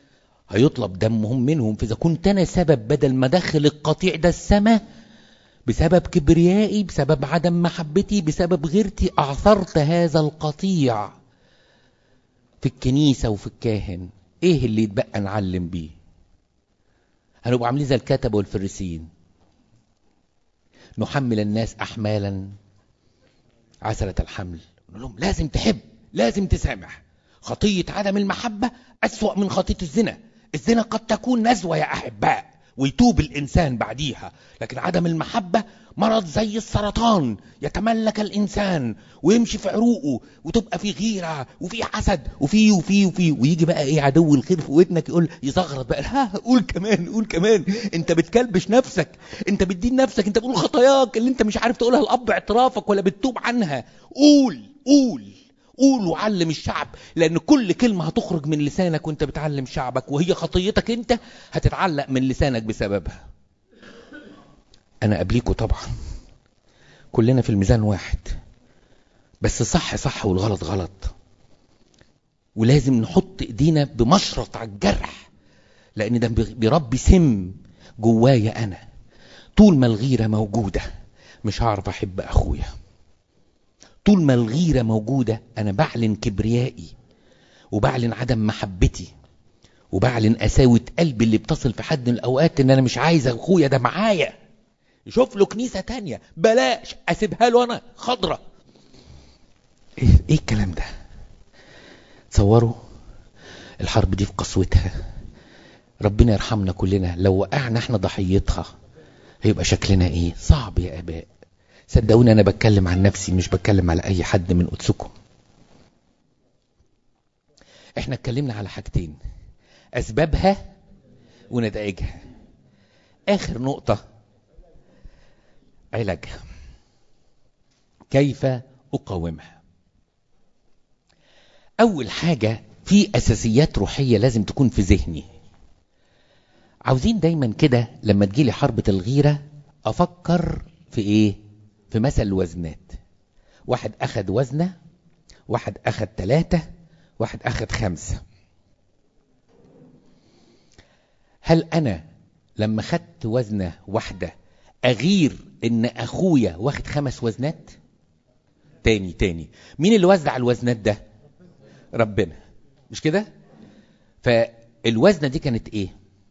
هيطلب دمهم منهم فإذا كنت أنا سبب بدل ما أدخل القطيع ده السماء بسبب كبريائي بسبب عدم محبتي بسبب غيرتي أعثرت هذا القطيع في الكنيسة وفي الكاهن إيه اللي يتبقى نعلم بيه هنبقى عاملين زي الكتبة والفريسيين نحمل الناس أحمالا عسرة الحمل نقول لهم لازم تحب لازم تسامح خطية عدم المحبة أسوأ من خطية الزنا الزنا قد تكون نزوة يا أحباء ويتوب الإنسان بعديها لكن عدم المحبة مرض زي السرطان يتملك الإنسان ويمشي في عروقه وتبقى في غيرة وفي حسد وفي وفي وفي ويجي بقى إيه عدو الخير في ودنك يقول يزغرط بقى ها قول كمان قول كمان أنت بتكلبش نفسك أنت بتدين نفسك أنت بتقول خطاياك اللي أنت مش عارف تقولها لأب اعترافك ولا بتتوب عنها قول قول قول وعلم الشعب لان كل كلمة هتخرج من لسانك وانت بتعلم شعبك وهي خطيتك انت هتتعلق من لسانك بسببها انا قبليكوا طبعا كلنا في الميزان واحد بس صح صح والغلط غلط ولازم نحط ايدينا بمشرط على الجرح لان ده بيربي سم جوايا انا طول ما الغيرة موجودة مش هعرف احب اخويا طول ما الغيرة موجودة أنا بعلن كبريائي وبعلن عدم محبتي وبعلن قساوة قلبي اللي بتصل في حد من الأوقات إن أنا مش عايز أخويا ده معايا يشوف له كنيسة تانية بلاش أسيبها له أنا خضرة إيه, إيه الكلام ده تصوروا الحرب دي في قسوتها ربنا يرحمنا كلنا لو وقعنا احنا ضحيتها هيبقى شكلنا ايه صعب يا اباء صدقوني انا بتكلم عن نفسي مش بتكلم على اي حد من قدسكم احنا اتكلمنا على حاجتين اسبابها ونتائجها اخر نقطة علاجها كيف اقاومها اول حاجة في اساسيات روحية لازم تكون في ذهني عاوزين دايما كده لما تجيلي حربة الغيرة افكر في ايه في مثل الوزنات واحد أخد وزنة واحد أخد ثلاثة واحد أخد خمسة هل أنا لما خدت وزنة واحدة أغير إن أخويا واخد خمس وزنات تاني تاني مين اللي وزع الوزنات ده ربنا مش كده فالوزنة دي كانت ايه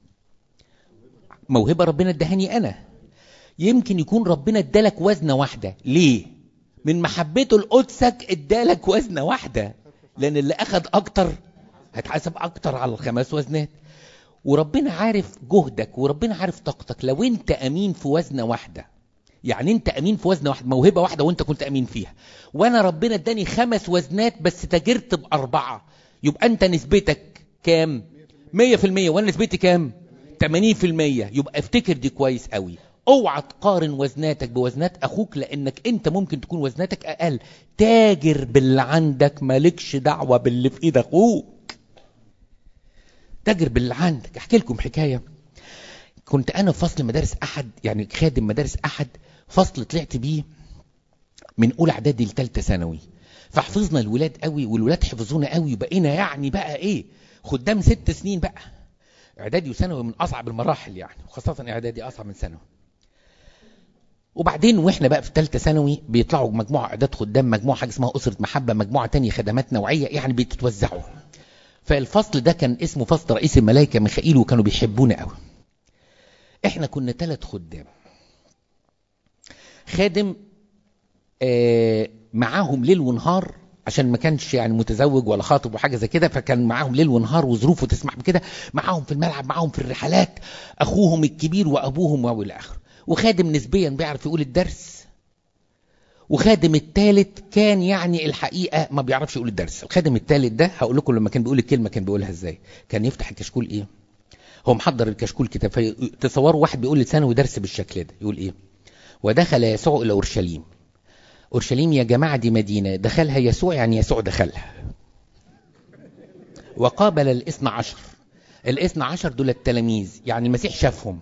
موهبة ربنا ادهاني انا يمكن يكون ربنا ادالك وزنة واحدة ليه من محبته لقدسك ادالك وزنة واحدة لان اللي اخد اكتر هتحاسب اكتر على الخمس وزنات وربنا عارف جهدك وربنا عارف طاقتك لو انت امين في وزنة واحدة يعني انت امين في وزنة واحدة موهبة واحدة وانت كنت امين فيها وانا ربنا اداني خمس وزنات بس تاجرت باربعة يبقى انت نسبتك كام مية في المية وانا نسبتي كام تمانين في المية يبقى افتكر دي كويس قوي اوعى تقارن وزناتك بوزنات اخوك لانك انت ممكن تكون وزناتك اقل تاجر باللي عندك مالكش دعوة باللي في ايد اخوك تاجر باللي عندك احكي لكم حكاية كنت انا في فصل مدارس احد يعني خادم مدارس احد فصل طلعت بيه من اولى اعدادي لثالثه ثانوي فحفظنا الولاد قوي والولاد حفظونا قوي وبقينا يعني بقى ايه خدام ست سنين بقى اعدادي وثانوي من اصعب المراحل يعني وخاصه اعدادي اصعب من ثانوي وبعدين واحنا بقى في ثالثه ثانوي بيطلعوا مجموعه اعداد خدام مجموعه حاجه اسمها اسره محبه مجموعه تانية خدمات نوعيه يعني بتتوزعوا فالفصل ده كان اسمه فصل رئيس الملائكه ميخائيل وكانوا بيحبونا قوي احنا كنا ثلاث خدام خادم آه معاهم ليل ونهار عشان ما كانش يعني متزوج ولا خاطب وحاجه زي كده فكان معاهم ليل ونهار وظروفه تسمح بكده معاهم في الملعب معاهم في الرحلات اخوهم الكبير وابوهم والى اخره وخادم نسبيا بيعرف يقول الدرس وخادم الثالث كان يعني الحقيقه ما بيعرفش يقول الدرس الخادم الثالث ده هقول لكم لما كان بيقول الكلمه كان بيقولها ازاي كان يفتح الكشكول ايه هو محضر الكشكول كده فتصوروا واحد بيقول لسانه درس بالشكل ده يقول ايه ودخل يسوع الى اورشليم اورشليم يا جماعه دي مدينه دخلها يسوع يعني يسوع دخلها وقابل الاثنى عشر الاثنى عشر دول التلاميذ يعني المسيح شافهم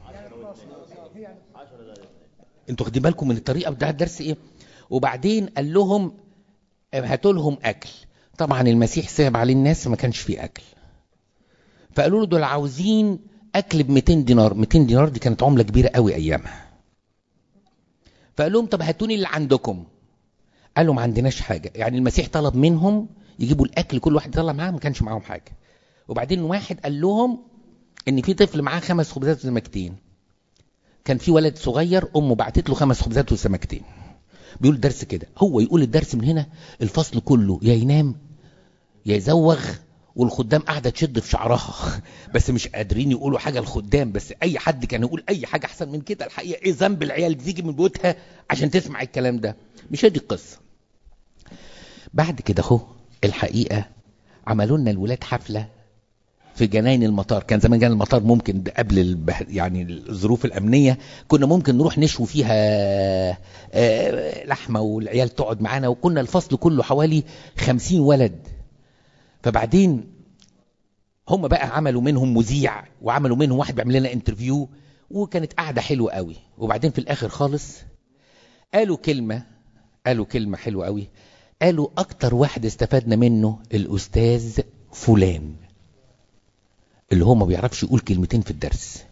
انتوا واخدين بالكم من الطريقه بتاع الدرس ايه وبعدين قال لهم هاتوا لهم اكل طبعا المسيح صعب عليه الناس ما كانش فيه اكل فقالوا له دول عاوزين اكل ب 200 دينار 200 دينار دي كانت عمله كبيره قوي ايامها فقال لهم طب هاتوني اللي عندكم قالوا ما عندناش حاجه يعني المسيح طلب منهم يجيبوا الاكل كل واحد يطلع معاه ما كانش معاهم حاجه وبعدين واحد قال لهم ان في طفل معاه خمس خبزات وسمكتين كان في ولد صغير امه بعتت له خمس خبزات وسمكتين بيقول درس كده هو يقول الدرس من هنا الفصل كله يا ينام يا يزوغ والخدام قاعده تشد في شعرها بس مش قادرين يقولوا حاجه الخدام بس اي حد كان يقول اي حاجه احسن من كده الحقيقه ايه ذنب العيال دي تيجي من بيوتها عشان تسمع الكلام ده مش هي دي القصه بعد كده اهو الحقيقه عملوا لنا الولاد حفله في جناين المطار كان زمان جناين المطار ممكن قبل البه... يعني الظروف الامنيه كنا ممكن نروح نشوي فيها آه، لحمه والعيال تقعد معانا وكنا الفصل كله حوالي خمسين ولد فبعدين هم بقى عملوا منهم مذيع وعملوا منهم واحد بيعمل لنا انترفيو وكانت قاعده حلوه قوي وبعدين في الاخر خالص قالوا كلمه قالوا كلمه حلوه قوي قالوا اكتر واحد استفدنا منه الاستاذ فلان اللي هو ما بيعرفش يقول كلمتين في الدرس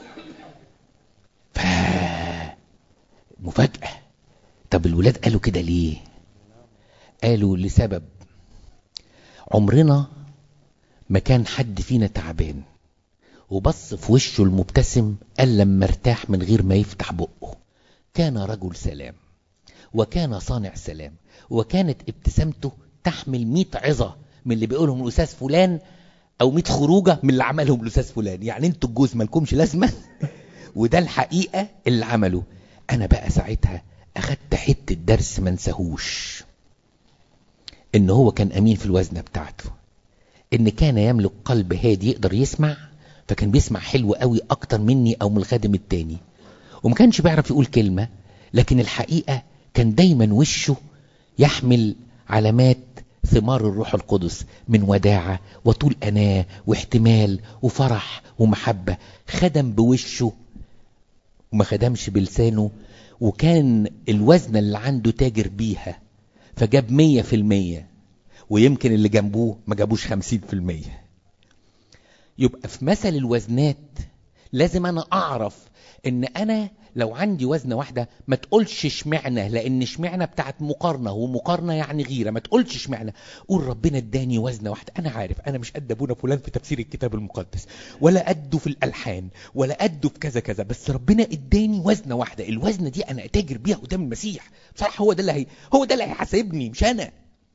ف مفاجأة طب الولاد قالوا كده ليه قالوا لسبب عمرنا ما كان حد فينا تعبان وبص في وشه المبتسم قال لما ارتاح من غير ما يفتح بقه كان رجل سلام وكان صانع سلام وكانت ابتسامته تحمل مئة عظة من اللي بيقولهم الأستاذ فلان او 100 خروجه من اللي عملهم الاستاذ فلان يعني انتوا الجوز مالكمش لازمه وده الحقيقه اللي عمله انا بقى ساعتها اخدت حته درس ما انساهوش ان هو كان امين في الوزنه بتاعته ان كان يملك قلب هادي يقدر يسمع فكان بيسمع حلو قوي اكتر مني او من الخادم التاني وما كانش بيعرف يقول كلمه لكن الحقيقه كان دايما وشه يحمل علامات ثمار الروح القدس من وداعة وطول أناة واحتمال وفرح ومحبة خدم بوشه وما خدمش بلسانه وكان الوزن اللي عنده تاجر بيها فجاب مية في المية ويمكن اللي جنبوه ما جابوش خمسين في المية يبقى في مثل الوزنات لازم أنا أعرف إن أنا لو عندي وزنه واحده ما تقولش اشمعنى لان اشمعنى بتاعت مقارنه ومقارنه يعني غيره ما تقولش اشمعنى قول ربنا اداني وزنه واحده انا عارف انا مش قد ابونا فلان في تفسير الكتاب المقدس ولا قده في الالحان ولا قده في كذا كذا بس ربنا اداني وزنه واحده الوزنه دي انا اتاجر بيها قدام المسيح بصراحه هو ده اللي هي هو ده اللي هيحاسبني مش انا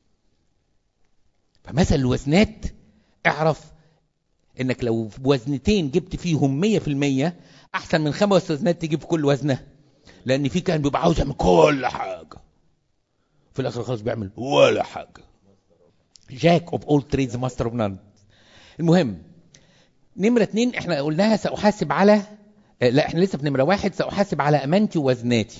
فمثل الوزنات اعرف انك لو بوزنتين جبت فيهم مية في المية احسن من خمس وزنات تجيب في كل وزنه لان في كان بيبقى عاوز يعمل كل حاجه في الاخر خالص بيعمل ولا حاجه جاك اوف اول تريدز ماستر اوف نان المهم نمرة اتنين احنا قلناها سأحاسب على لا احنا لسه في نمرة واحد سأحاسب على امانتي ووزناتي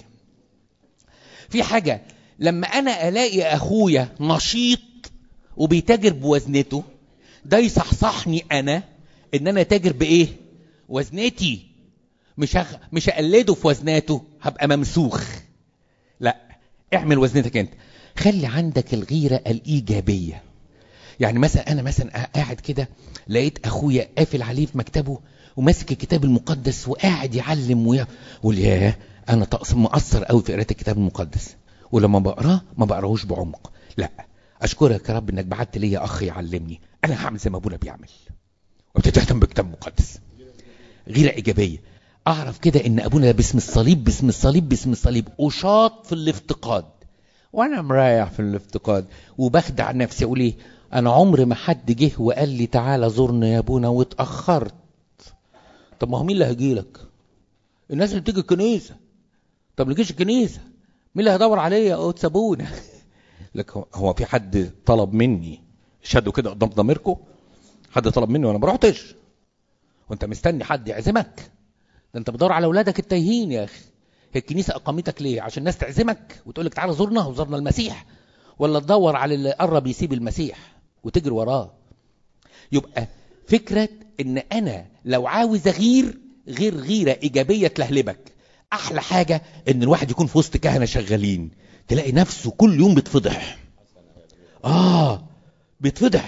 في حاجة لما انا الاقي اخويا نشيط وبيتاجر بوزنته ده يصحصحني انا ان انا تاجر بايه وزنتي مش هخ... مش هقلده في وزناته هبقى ممسوخ لا اعمل وزنتك انت خلي عندك الغيرة الإيجابية يعني مثلا أنا مثلا قاعد كده لقيت أخويا قافل عليه في مكتبه وماسك الكتاب المقدس وقاعد يعلم ويا يقول ياه أنا مقصر قوي في قراءة الكتاب المقدس ولما بقراه ما بقراهوش بعمق لا أشكرك يا رب إنك بعت لي أخ يعلمني أنا هعمل زي ما أبونا بيعمل وابتدي أهتم بالكتاب المقدس غيرة إيجابية اعرف كده ان ابونا باسم الصليب باسم الصليب باسم الصليب اشاط في الافتقاد وانا مريح في الافتقاد وبخدع نفسي اقول ايه انا عمر ما حد جه وقال لي تعالى زورنا يا ابونا واتاخرت طب ما هو مين اللي هيجي لك الناس اللي بتيجي الكنيسه طب اللي جيش الكنيسه مين اللي هيدور عليا او تسابونا لك هو في حد طلب مني شدوا كده قدام ضميركم حد طلب مني وانا ما رحتش وانت مستني حد يعزمك ده انت بتدور على اولادك التايهين يا اخي هي الكنيسه اقامتك ليه عشان الناس تعزمك وتقول لك تعالى زورنا وزرنا المسيح ولا تدور على اللي قرب يسيب المسيح وتجري وراه يبقى فكره ان انا لو عاوز اغير غير غيره ايجابيه تلهلبك احلى حاجه ان الواحد يكون في وسط كهنه شغالين تلاقي نفسه كل يوم بيتفضح اه بيتفضح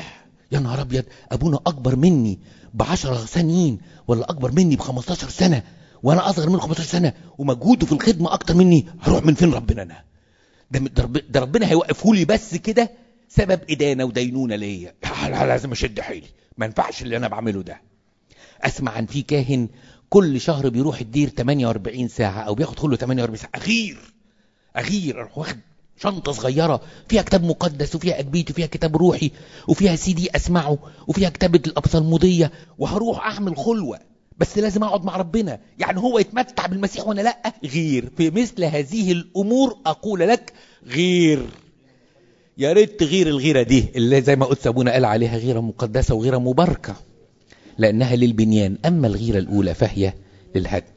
يا نهار ابيض ابونا اكبر مني بعشرة سنين ولا اكبر مني ب 15 سنه وانا اصغر منه 15 سنه ومجهوده في الخدمه اكتر مني هروح من فين ربنا انا ده ده رب- ده ربنا هيوقفه لي بس كده سبب ادانه ودينونه ليا لا، لازم اشد حيلي ما ينفعش اللي انا بعمله ده اسمع عن في كاهن كل شهر بيروح الدير 48 ساعه او بياخد كله 48 ساعه اغير اغير اروح واخد شنطه صغيره فيها كتاب مقدس وفيها اجبيت وفيها كتاب روحي وفيها سي دي اسمعه وفيها كتابه الابصالموديه وهروح اعمل خلوه بس لازم اقعد مع ربنا يعني هو يتمتع بالمسيح وانا لا غير في مثل هذه الامور اقول لك غير يا ريت تغير الغيره دي اللي زي ما قلت ابونا قال عليها غيره مقدسه وغيره مباركه لانها للبنيان اما الغيره الاولى فهي للهدم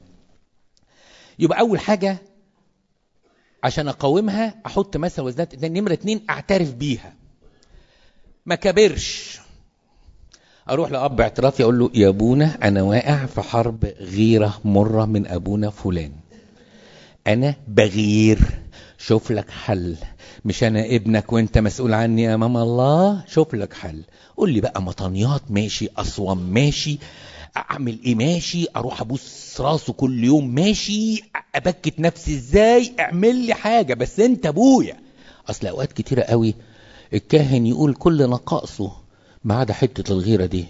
يبقى اول حاجه عشان اقاومها احط مثلا وزنات اتنين نمره اتنين اعترف بيها ما كبرش اروح لاب اعترافي اقول له يا ابونا انا واقع في حرب غيره مره من ابونا فلان انا بغير شوف لك حل مش انا ابنك وانت مسؤول عني امام الله شوف لك حل قول لي بقى مطنيات ماشي اصوم ماشي اعمل ايه ماشي اروح ابوس راسه كل يوم ماشي ابكت نفسي ازاي اعمل لي حاجه بس انت ابويا اصل اوقات كتيره قوي الكاهن يقول كل نقائصه ما عدا حته الغيره دي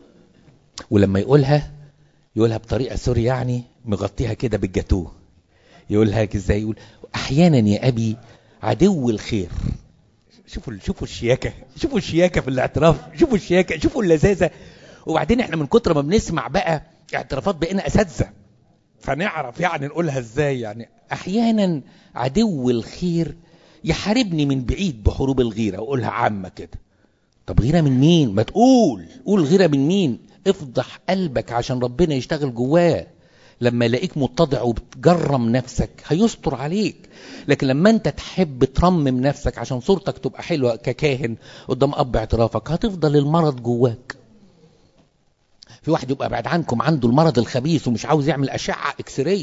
ولما يقولها يقولها بطريقه سوري يعني مغطيها كده بالجاتوه يقولها ازاي يقول احيانا يا ابي عدو الخير شوفوا شوفوا الشياكه شوفوا الشياكه في الاعتراف شوفوا الشياكه شوفوا اللذاذه وبعدين احنا من كتر ما بنسمع بقى اعترافات بقينا اساتذه فنعرف يعني نقولها ازاي يعني احيانا عدو الخير يحاربني من بعيد بحروب الغيره واقولها عامه كده طب غيره من مين ما تقول قول غيره من مين افضح قلبك عشان ربنا يشتغل جواه لما يلاقيك متضع وبتجرم نفسك هيستر عليك لكن لما انت تحب ترمم نفسك عشان صورتك تبقى حلوه ككاهن قدام اب اعترافك هتفضل المرض جواك في واحد يبقى بعد عنكم عنده المرض الخبيث ومش عاوز يعمل اشعه اكس راي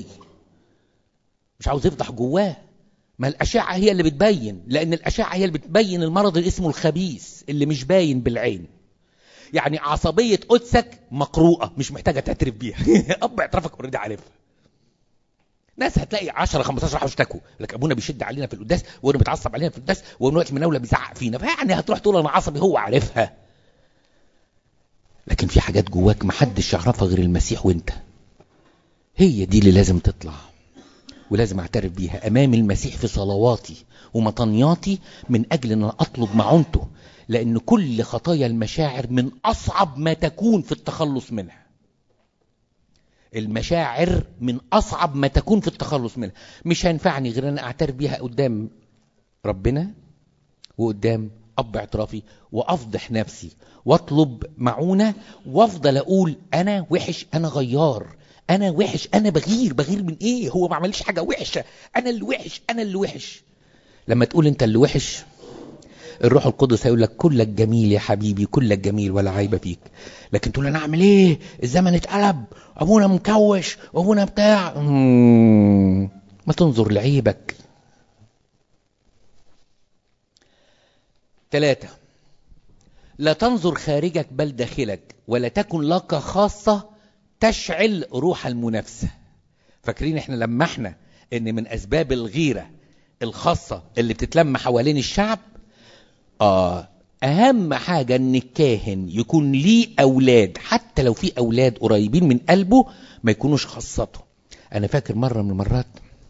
مش عاوز يفضح جواه ما الاشعه هي اللي بتبين لان الاشعه هي اللي بتبين المرض اللي اسمه الخبيث اللي مش باين بالعين يعني عصبيه قدسك مقروءه مش محتاجه تعترف بيها اب اعترافك اوريدي عارفها ناس هتلاقي 10 15 راحوا اشتكوا لك ابونا بيشد علينا في القداس وانا بيتعصب علينا في القداس وانا وقت من اولى بيزعق فينا فيعني هتروح تقول انا عصبي هو عارفها لكن في حاجات جواك محدش يعرفها غير المسيح وانت هي دي اللي لازم تطلع ولازم اعترف بيها امام المسيح في صلواتي ومطنياتي من اجل ان أنا اطلب معونته لان كل خطايا المشاعر من اصعب ما تكون في التخلص منها المشاعر من اصعب ما تكون في التخلص منها مش هينفعني غير ان اعترف بيها قدام ربنا وقدام اب اعترافي وافضح نفسي واطلب معونه وافضل اقول انا وحش انا غيار انا وحش انا بغير بغير من ايه هو ما عملش حاجه وحشه انا اللي وحش انا اللي وحش لما تقول انت اللي وحش الروح القدس هيقول لك كلك جميل يا حبيبي كلك جميل ولا عيب فيك لكن تقول انا اعمل ايه الزمن اتقلب ابونا مكوش وابونا بتاع مم. ما تنظر لعيبك ثلاثة لا تنظر خارجك بل داخلك ولا تكن لك خاصة تشعل روح المنافسة فاكرين احنا لمحنا ان من اسباب الغيرة الخاصة اللي بتتلم حوالين الشعب آه اهم حاجة ان الكاهن يكون ليه اولاد حتى لو في اولاد قريبين من قلبه ما يكونوش خاصته انا فاكر مرة من المرات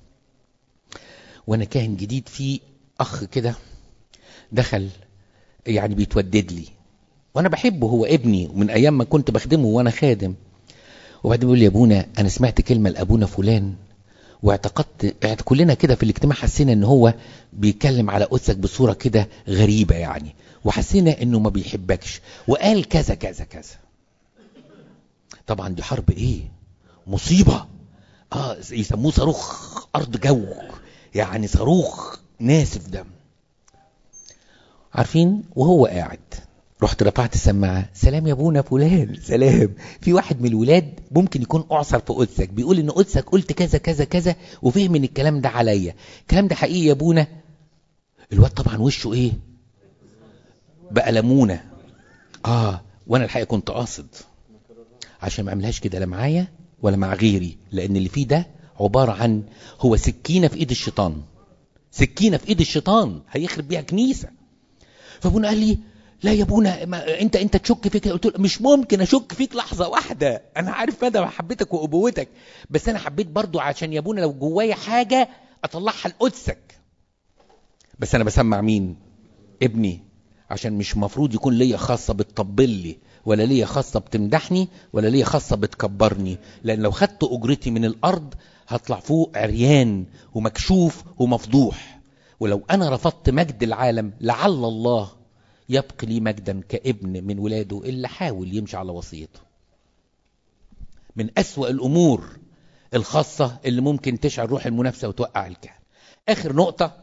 وانا كاهن جديد في اخ كده دخل يعني بيتودد لي وانا بحبه هو ابني ومن ايام ما كنت بخدمه وانا خادم وبعدين بيقول لي يا ابونا انا سمعت كلمه لابونا فلان واعتقدت كلنا كده في الاجتماع حسينا ان هو بيتكلم على قدسك بصوره كده غريبه يعني وحسينا انه ما بيحبكش وقال كذا كذا كذا طبعا دي حرب ايه مصيبه اه يسموه صاروخ ارض جو يعني صاروخ ناسف دم عارفين وهو قاعد رحت رفعت السماعة سلام يا ابونا فلان سلام في واحد من الولاد ممكن يكون اعصر في قدسك بيقول ان قدسك قلت كذا كذا كذا وفهم ان الكلام ده عليا الكلام ده حقيقي يا ابونا الواد طبعا وشه ايه بقى لمونة اه وانا الحقيقه كنت قاصد عشان ما اعملهاش كده لا معايا ولا مع غيري لان اللي فيه ده عباره عن هو سكينه في ايد الشيطان سكينه في ايد الشيطان هيخرب بيها كنيسه فابونا قال لي لا يا ابونا ما انت انت تشك فيك قلت له مش ممكن اشك فيك لحظه واحده انا عارف مدى محبتك وابوتك بس انا حبيت برضو عشان يا ابونا لو جوايا حاجه اطلعها لقدسك بس انا بسمع مين ابني عشان مش مفروض يكون ليا خاصه بتطبل لي ولا ليا خاصه بتمدحني ولا ليا خاصه بتكبرني لان لو خدت اجرتي من الارض هطلع فوق عريان ومكشوف ومفضوح ولو انا رفضت مجد العالم لعل الله يبقي لي مجدا كابن من ولاده اللي حاول يمشي على وصيته من أسوأ الأمور الخاصة اللي ممكن تشعل روح المنافسة وتوقع الكهنة آخر نقطة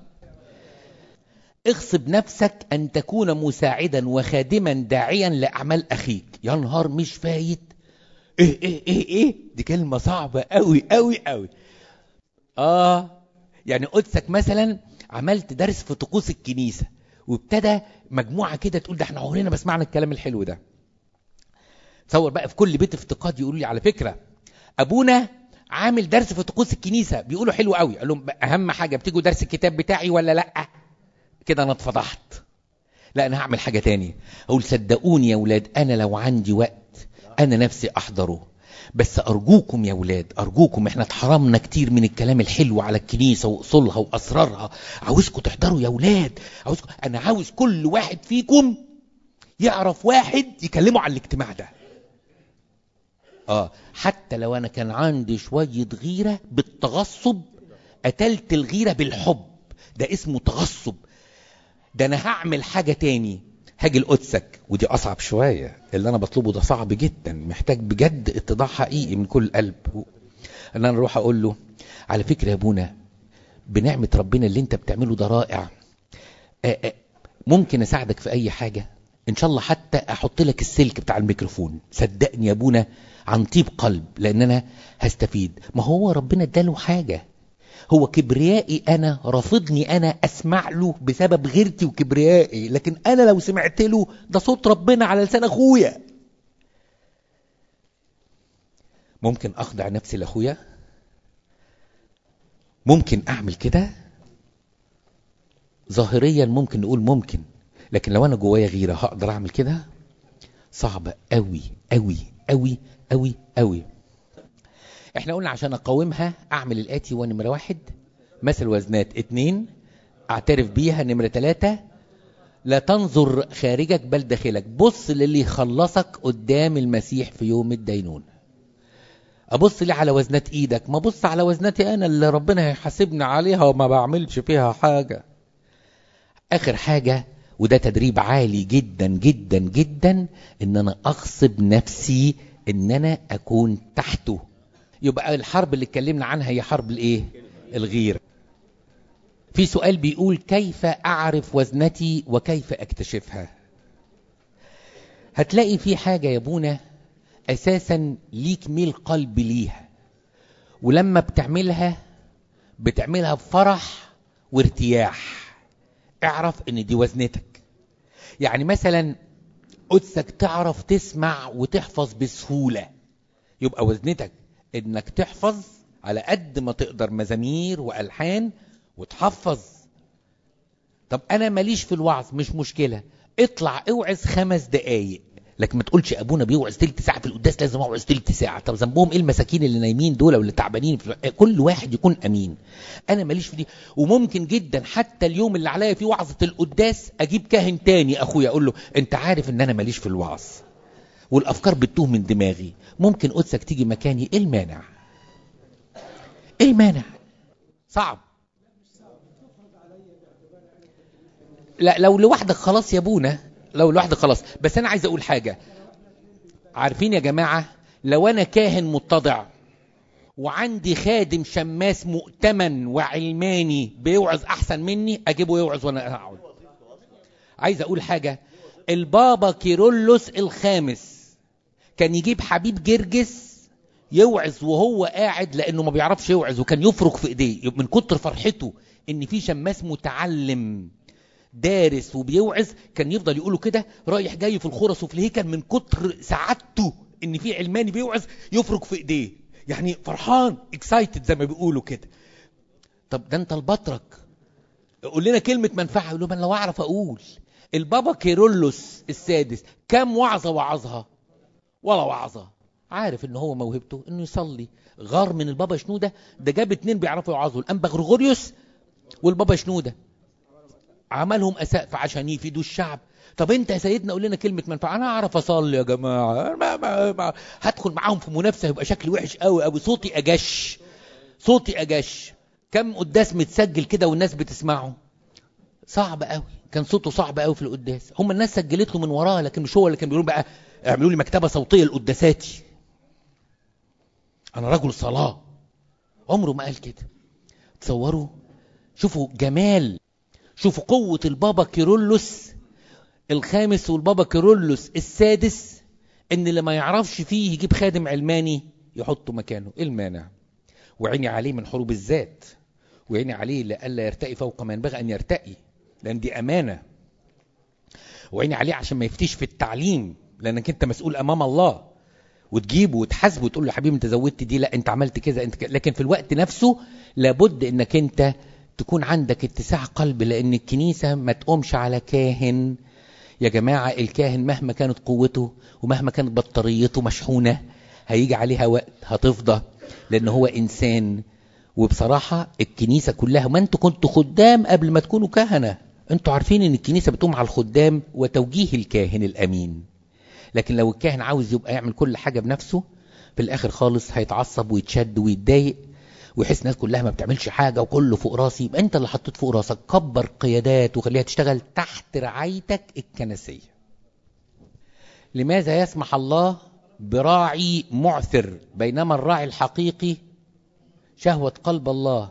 اغصب نفسك أن تكون مساعدا وخادما داعيا لأعمال أخيك يا نهار مش فايت إيه إيه إيه إيه دي كلمة صعبة أوي أوي أوي آه يعني قدسك مثلا عملت درس في طقوس الكنيسة وابتدى مجموعة كده تقول ده احنا عمرنا ما سمعنا الكلام الحلو ده تصور بقى في كل بيت افتقاد يقولوا لي على فكرة ابونا عامل درس في طقوس الكنيسة بيقولوا حلو قوي قال لهم اهم حاجة بتيجوا درس الكتاب بتاعي ولا لا كده انا اتفضحت لا انا هعمل حاجة تاني اقول صدقوني يا ولاد انا لو عندي وقت انا نفسي احضره بس ارجوكم يا ولاد ارجوكم احنا اتحرمنا كتير من الكلام الحلو على الكنيسه واصولها واسرارها عاوزكم تحضروا يا ولاد عاوزكم انا عاوز كل واحد فيكم يعرف واحد يكلمه على الاجتماع ده اه حتى لو انا كان عندي شويه غيره بالتغصب قتلت الغيره بالحب ده اسمه تغصب ده انا هعمل حاجه تاني هاجي لقدسك ودي اصعب شويه اللي انا بطلبه ده صعب جدا محتاج بجد اتضاع حقيقي من كل قلب ان انا اروح اقول له على فكره يا ابونا بنعمه ربنا اللي انت بتعمله ده رائع آآ آآ ممكن اساعدك في اي حاجه ان شاء الله حتى احط لك السلك بتاع الميكروفون صدقني يا ابونا عن طيب قلب لان انا هستفيد ما هو ربنا اداله حاجه هو كبريائي انا رافضني انا اسمع له بسبب غيرتي وكبريائي لكن انا لو سمعت له ده صوت ربنا على لسان اخويا ممكن اخضع نفسي لاخويا ممكن اعمل كده ظاهريا ممكن نقول ممكن لكن لو انا جوايا غيره هقدر اعمل كده صعبه قوي قوي قوي قوي قوي احنا قلنا عشان اقاومها اعمل الاتي ونمرة واحد مثل وزنات اتنين اعترف بيها نمرة تلاتة لا تنظر خارجك بل داخلك بص للي يخلصك قدام المسيح في يوم الدينون ابص ليه على وزنات ايدك ما بص على وزناتي انا اللي ربنا هيحاسبني عليها وما بعملش فيها حاجة اخر حاجة وده تدريب عالي جدا جدا جدا ان انا اغصب نفسي ان انا اكون تحته يبقى الحرب اللي اتكلمنا عنها هي حرب الايه الغيره في سؤال بيقول كيف اعرف وزنتي وكيف اكتشفها هتلاقي في حاجه يا ابونا اساسا ليك ميل قلب ليها ولما بتعملها بتعملها بفرح وارتياح اعرف ان دي وزنتك يعني مثلا قدسك تعرف تسمع وتحفظ بسهوله يبقى وزنتك انك تحفظ على قد ما تقدر مزامير والحان وتحفظ طب انا ماليش في الوعظ مش مشكله اطلع اوعظ خمس دقايق لكن ما تقولش ابونا بيوعظ تلت ساعه في القداس لازم اوعظ تلت ساعه طب ذنبهم ايه المساكين اللي نايمين دول واللي تعبانين كل واحد يكون امين انا ماليش في دي وممكن جدا حتى اليوم اللي عليا فيه وعظه القداس اجيب كاهن تاني اخويا اقول له انت عارف ان انا ماليش في الوعظ والافكار بتتوه من دماغي ممكن قدسك تيجي مكاني ايه المانع ايه المانع صعب لا لو لوحدك خلاص يا ابونا لو لوحدك خلاص بس انا عايز اقول حاجه عارفين يا جماعه لو انا كاهن متضع وعندي خادم شماس مؤتمن وعلماني بيوعظ احسن مني اجيبه يوعظ وانا اقعد عايز اقول حاجه البابا كيرلس الخامس كان يجيب حبيب جرجس يوعظ وهو قاعد لانه ما بيعرفش يوعظ وكان يفرك في ايديه من كتر فرحته ان في شماس متعلم دارس وبيوعظ كان يفضل يقوله كده رايح جاي في الخرس وفي الهيكل من كتر سعادته ان في علماني بيوعظ يفرك في ايديه يعني فرحان اكسايتد زي ما بيقولوا كده طب ده انت البطرك قول لنا كلمة منفعة يقول لهم انا لو اعرف اقول البابا كيرلس السادس كم وعظة وعظها ولا وعظة عارف ان هو موهبته انه يصلي غار من البابا شنودة ده جاب اتنين بيعرفوا يوعظوا الانبا غريغوريوس والبابا شنودة عملهم اسقف عشان يفيدوا الشعب طب انت يا سيدنا قول لنا كلمه منفعه انا اعرف اصلي يا جماعه ما ما ما هدخل معاهم في منافسه يبقى شكلي وحش قوي قوي صوتي اجش صوتي اجش كم قداس متسجل كده والناس بتسمعه صعب قوي كان صوته صعب قوي في القداس هم الناس سجلت له من وراه لكن مش هو اللي كان بيقول بقى اعملوا لي مكتبه صوتيه لقداساتي انا رجل صلاه عمره ما قال كده تصوروا شوفوا جمال شوفوا قوة البابا كيرلس الخامس والبابا كيرلس السادس ان اللي ما يعرفش فيه يجيب خادم علماني يحطه مكانه ايه المانع وعيني عليه من حروب الذات وعيني عليه لألا يرتقي فوق ما ينبغي ان يرتقي لان دي امانة وعيني عليه عشان ما يفتيش في التعليم لانك انت مسؤول امام الله وتجيبه وتحاسبه وتقول له يا حبيبي انت زودت دي لا انت عملت كذا انت كذا. لكن في الوقت نفسه لابد انك انت تكون عندك اتساع قلب لان الكنيسه ما تقومش على كاهن يا جماعه الكاهن مهما كانت قوته ومهما كانت بطاريته مشحونه هيجي عليها وقت هتفضى لان هو انسان وبصراحه الكنيسه كلها ما انتوا كنتوا خدام قبل ما تكونوا كهنه انتوا عارفين ان الكنيسه بتقوم على الخدام وتوجيه الكاهن الامين لكن لو الكاهن عاوز يبقى يعمل كل حاجه بنفسه في الاخر خالص هيتعصب ويتشد ويتضايق ويحس الناس كلها ما بتعملش حاجه وكله فوق راسي يبقى انت اللي حطيت فوق راسك كبر قيادات وخليها تشتغل تحت رعايتك الكنسيه لماذا يسمح الله براعي معثر بينما الراعي الحقيقي شهوة قلب الله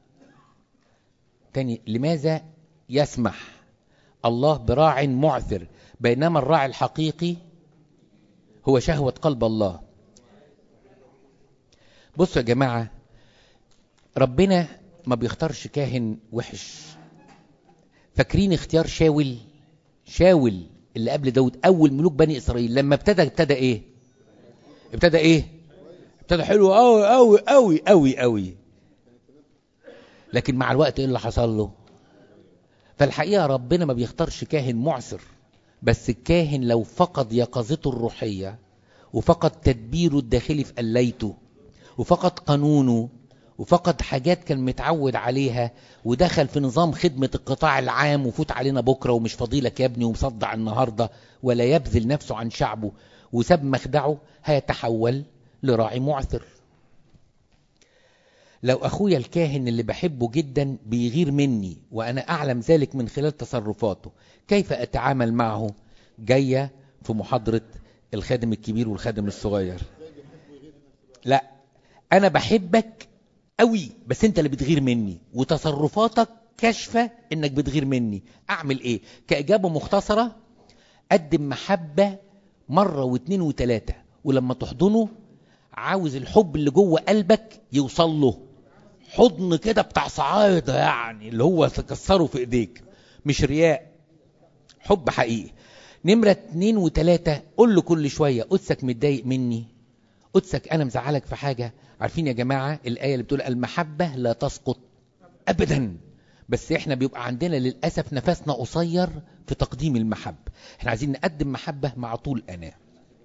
تاني لماذا يسمح الله براع معثر بينما الراعي الحقيقي هو شهوة قلب الله بصوا يا جماعة ربنا ما بيختارش كاهن وحش فاكرين اختيار شاول شاول اللي قبل داود اول ملوك بني اسرائيل لما ابتدى ابتدى ايه ابتدى ايه ابتدى حلو قوي قوي قوي قوي قوي لكن مع الوقت ايه اللي حصل له فالحقيقه ربنا ما بيختارش كاهن معسر بس الكاهن لو فقد يقظته الروحيه وفقد تدبيره الداخلي في قليته وفقد قانونه وفقد حاجات كان متعود عليها ودخل في نظام خدمة القطاع العام وفوت علينا بكرة ومش فضيلك يا ابني ومصدع النهاردة ولا يبذل نفسه عن شعبه وساب مخدعه هيتحول لراعي معثر لو أخويا الكاهن اللي بحبه جدا بيغير مني وأنا أعلم ذلك من خلال تصرفاته كيف أتعامل معه جاية في محاضرة الخادم الكبير والخادم الصغير لا أنا بحبك قوي بس انت اللي بتغير مني وتصرفاتك كاشفه انك بتغير مني اعمل ايه كاجابه مختصره قدم محبه مره واثنين وثلاثه ولما تحضنه عاوز الحب اللي جوه قلبك يوصل له حضن كده بتاع صعايده يعني اللي هو تكسره في ايديك مش رياء حب حقيقي نمرة اتنين وتلاتة قول له كل شوية قدسك متضايق مني قدسك انا مزعلك في حاجة عارفين يا جماعة الآية اللي بتقول المحبة لا تسقط أبدا بس احنا بيبقى عندنا للأسف نفسنا قصير في تقديم المحبة احنا عايزين نقدم محبة مع طول أناة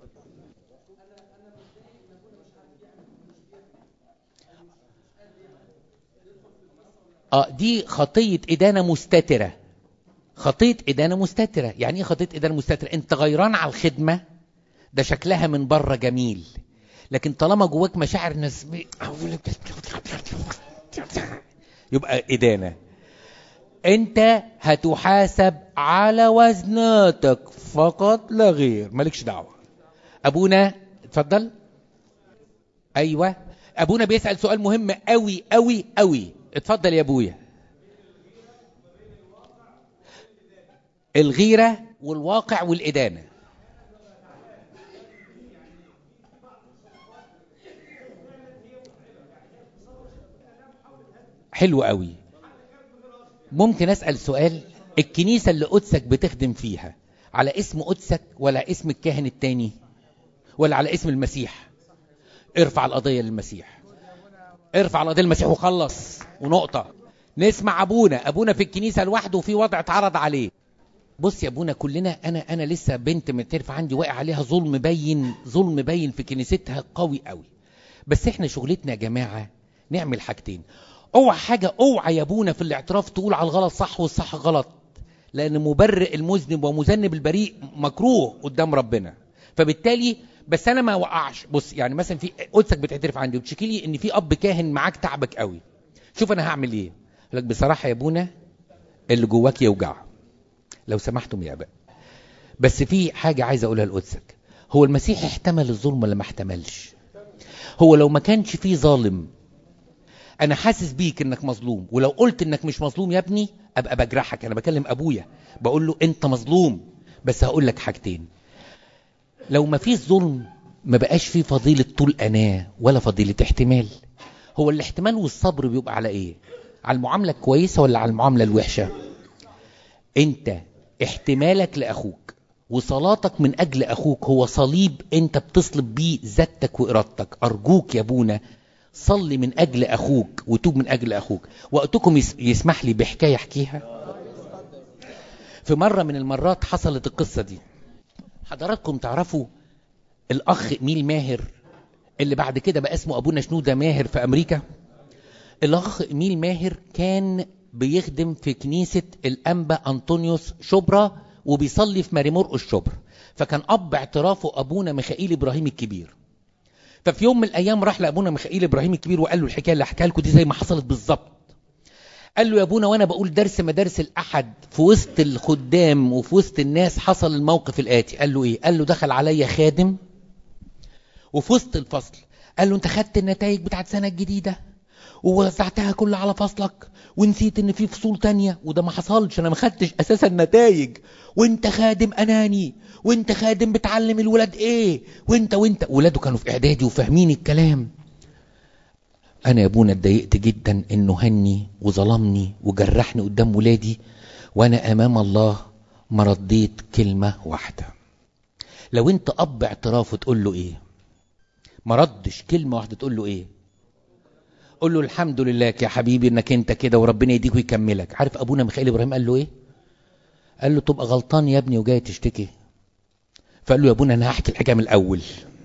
اه دي خطية إدانة مستترة خطية إدانة مستترة يعني ايه خطية إدانة مستترة انت غيران على الخدمة ده شكلها من بره جميل لكن طالما جواك مشاعر نسبية يبقى إدانة أنت هتحاسب على وزناتك فقط لا غير مالكش دعوة أبونا اتفضل أيوة أبونا بيسأل سؤال مهم أوي أوي أوي اتفضل يا أبويا الغيرة والواقع والإدانة حلو قوي ممكن اسال سؤال الكنيسة اللي قدسك بتخدم فيها على اسم قدسك ولا اسم الكاهن التاني ولا على اسم المسيح ارفع القضية للمسيح ارفع القضية للمسيح وخلص ونقطة نسمع ابونا ابونا في الكنيسة لوحده وفي وضع اتعرض عليه بص يا ابونا كلنا انا انا لسه بنت معترف عندي واقع عليها ظلم باين ظلم باين في كنيستها قوي قوي بس احنا شغلتنا يا جماعه نعمل حاجتين اوعى حاجه اوعى يا ابونا في الاعتراف تقول على الغلط صح والصح غلط لان مبرئ المذنب ومذنب البريء مكروه قدام ربنا فبالتالي بس انا ما وقعش بص يعني مثلا في قدسك بتعترف عندي وتشكي لي ان في اب كاهن معاك تعبك قوي شوف انا هعمل ايه لك بصراحه يا ابونا اللي جواك يوجع لو سمحتم يا اباء بس في حاجه عايز اقولها لقدسك هو المسيح احتمل الظلم ولا ما احتملش هو لو ما كانش فيه ظالم انا حاسس بيك انك مظلوم ولو قلت انك مش مظلوم يا ابني ابقى بجرحك انا بكلم ابويا بقول له انت مظلوم بس هقول لك حاجتين لو ما فيش ظلم ما بقاش فيه فضيلة طول أناة ولا فضيلة احتمال هو الاحتمال والصبر بيبقى على ايه على المعاملة الكويسة ولا على المعاملة الوحشة انت احتمالك لأخوك وصلاتك من أجل أخوك هو صليب أنت بتصلب بيه ذاتك وإرادتك أرجوك يا أبونا صلي من أجل أخوك وتوب من أجل أخوك وقتكم يسمح لي بحكاية أحكيها في مرة من المرات حصلت القصة دي حضراتكم تعرفوا الأخ إميل ماهر اللي بعد كده بقى اسمه أبونا شنودة ماهر في أمريكا الأخ إميل ماهر كان بيخدم في كنيسة الأنبا أنطونيوس شبرا وبيصلي في ماريمور الشبر فكان أب اعترافه أبونا ميخائيل إبراهيم الكبير ففي يوم من الأيام راح لأبونا ميخائيل إبراهيم الكبير وقال له الحكاية اللي حكاها لكم دي زي ما حصلت بالظبط قال له يا ابونا وانا بقول درس مدارس الاحد في وسط الخدام وفي وسط الناس حصل الموقف الاتي قال له ايه قال له دخل عليا خادم وفي وسط الفصل قال له انت خدت النتائج بتاعت السنه الجديده ووزعتها كلها على فصلك ونسيت ان في فصول تانية وده ما حصلش انا ما خدتش اساسا نتائج وانت خادم اناني وانت خادم بتعلم الولاد ايه وانت وانت ولاده كانوا في اعدادي وفاهمين الكلام انا يا ابونا اتضايقت جدا انه هني وظلمني وجرحني قدام ولادي وانا امام الله ما رديت كلمة واحدة لو انت اب اعتراف وتقول له ايه ما ردش كلمة واحدة تقول له ايه قول له الحمد لله يا حبيبي انك انت كده وربنا يديك ويكملك عارف ابونا ميخائيل ابراهيم قال له ايه قال له تبقى غلطان يا ابني وجاي تشتكي فقال له يا ابونا انا هحكي الحكايه من الاول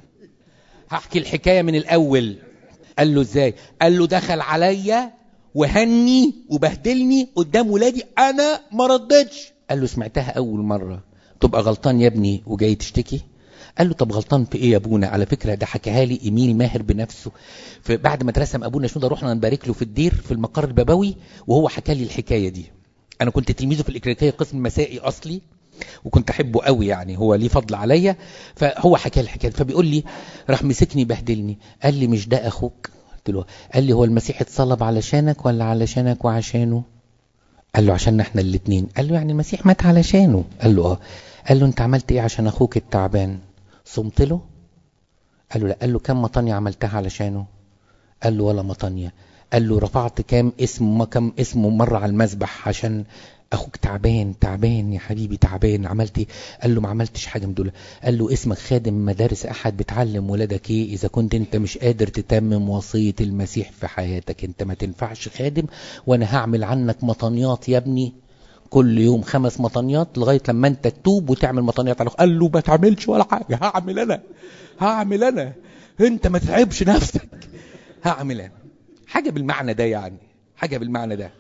هحكي الحكايه من الاول قال له ازاي قال له دخل عليا وهني وبهدلني قدام ولادي انا ما ردتش قال له سمعتها اول مره تبقى غلطان يا ابني وجاي تشتكي قال له طب غلطان في ايه يا ابونا على فكره ده حكاها لي ايميل ماهر بنفسه فبعد ما اترسم ابونا شنوده رحنا نبارك له في الدير في المقر البابوي وهو حكى لي الحكايه دي انا كنت تلميذه في الاكليريكيه قسم مسائي اصلي وكنت احبه قوي يعني هو ليه فضل عليا فهو حكى لي الحكايه فبيقول لي راح مسكني بهدلني قال لي مش ده اخوك قلت له قال لي هو المسيح اتصلب علشانك ولا علشانك وعشانه قال له عشان احنا الاثنين قال له يعني المسيح مات علشانه قال له اه قال له انت عملت ايه عشان اخوك التعبان صمت له قال له لا قال له كم مطانية عملتها علشانه قال له ولا مطانية قال له رفعت كام اسم ما كم اسمه مرة على المسبح عشان اخوك تعبان تعبان يا حبيبي تعبان عملت ايه قال له ما عملتش حاجه من دول قال له اسمك خادم مدارس احد بتعلم ولادك ايه اذا كنت انت مش قادر تتمم وصيه المسيح في حياتك انت ما تنفعش خادم وانا هعمل عنك مطانيات يا ابني كل يوم خمس مطانيات لغايه لما انت تتوب وتعمل مطانيات على قال له ما تعملش ولا حاجه هعمل انا هعمل انا انت ما تتعبش نفسك هعمل انا حاجه بالمعنى ده يعني حاجه بالمعنى ده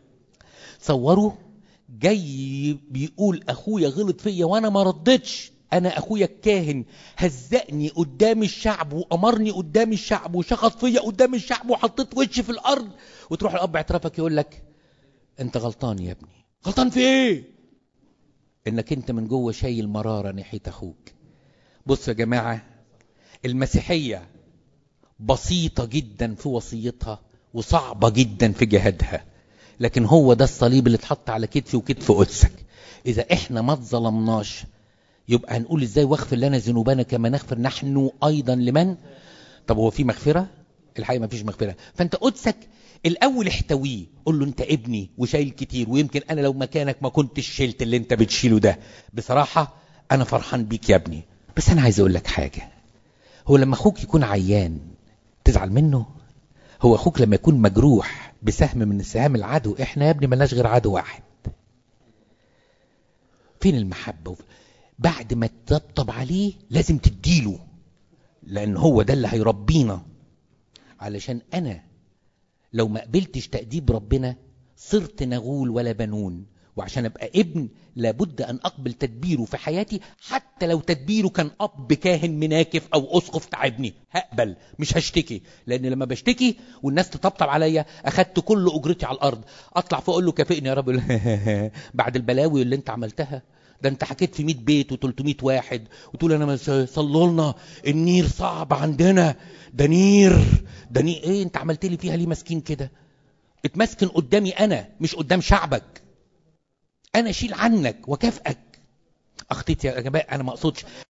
صوروا جاي بيقول اخويا غلط فيا وانا ما ردتش انا اخويا الكاهن هزقني قدام الشعب وامرني قدام الشعب وشخط فيا قدام الشعب وحطيت وشي في الارض وتروح الاب اعترافك يقول لك انت غلطان يا ابني غلطان في ايه انك انت من جوه شايل مراره ناحيه اخوك بص يا جماعه المسيحيه بسيطه جدا في وصيتها وصعبه جدا في جهادها لكن هو ده الصليب اللي اتحط على كتفي وكتف قدسك اذا احنا ما اتظلمناش يبقى هنقول ازاي واغفر لنا ذنوبنا كما نغفر نحن ايضا لمن طب هو في مغفره الحقيقه ما فيش مغفره فانت قدسك الاول احتويه قول له انت ابني وشايل كتير ويمكن انا لو مكانك ما كنتش شلت اللي انت بتشيله ده بصراحه انا فرحان بيك يا ابني بس انا عايز اقول لك حاجه هو لما اخوك يكون عيان تزعل منه هو اخوك لما يكون مجروح بسهم من سهام العدو احنا يا ابني ملناش غير عدو واحد فين المحبه بعد ما تطبطب عليه لازم تديله لان هو ده اللي هيربينا علشان انا لو ما قبلتش تأديب ربنا صرت نغول ولا بنون وعشان ابقى ابن لابد ان اقبل تدبيره في حياتي حتى لو تدبيره كان اب كاهن مناكف او اسقف تعبني هقبل مش هشتكي لان لما بشتكي والناس تطبطب عليا اخدت كل اجرتي على الارض اطلع فوق اقول له كافئني يا رب بعد البلاوي اللي انت عملتها ده انت حكيت في 100 بيت و300 واحد وتقول انا صلوا لنا النير صعب عندنا ده نير ده نير ايه انت عملت لي فيها ليه مسكين كده اتمسكن قدامي انا مش قدام شعبك انا اشيل عنك وكافئك اخطيت يا جماعه انا ما اقصدش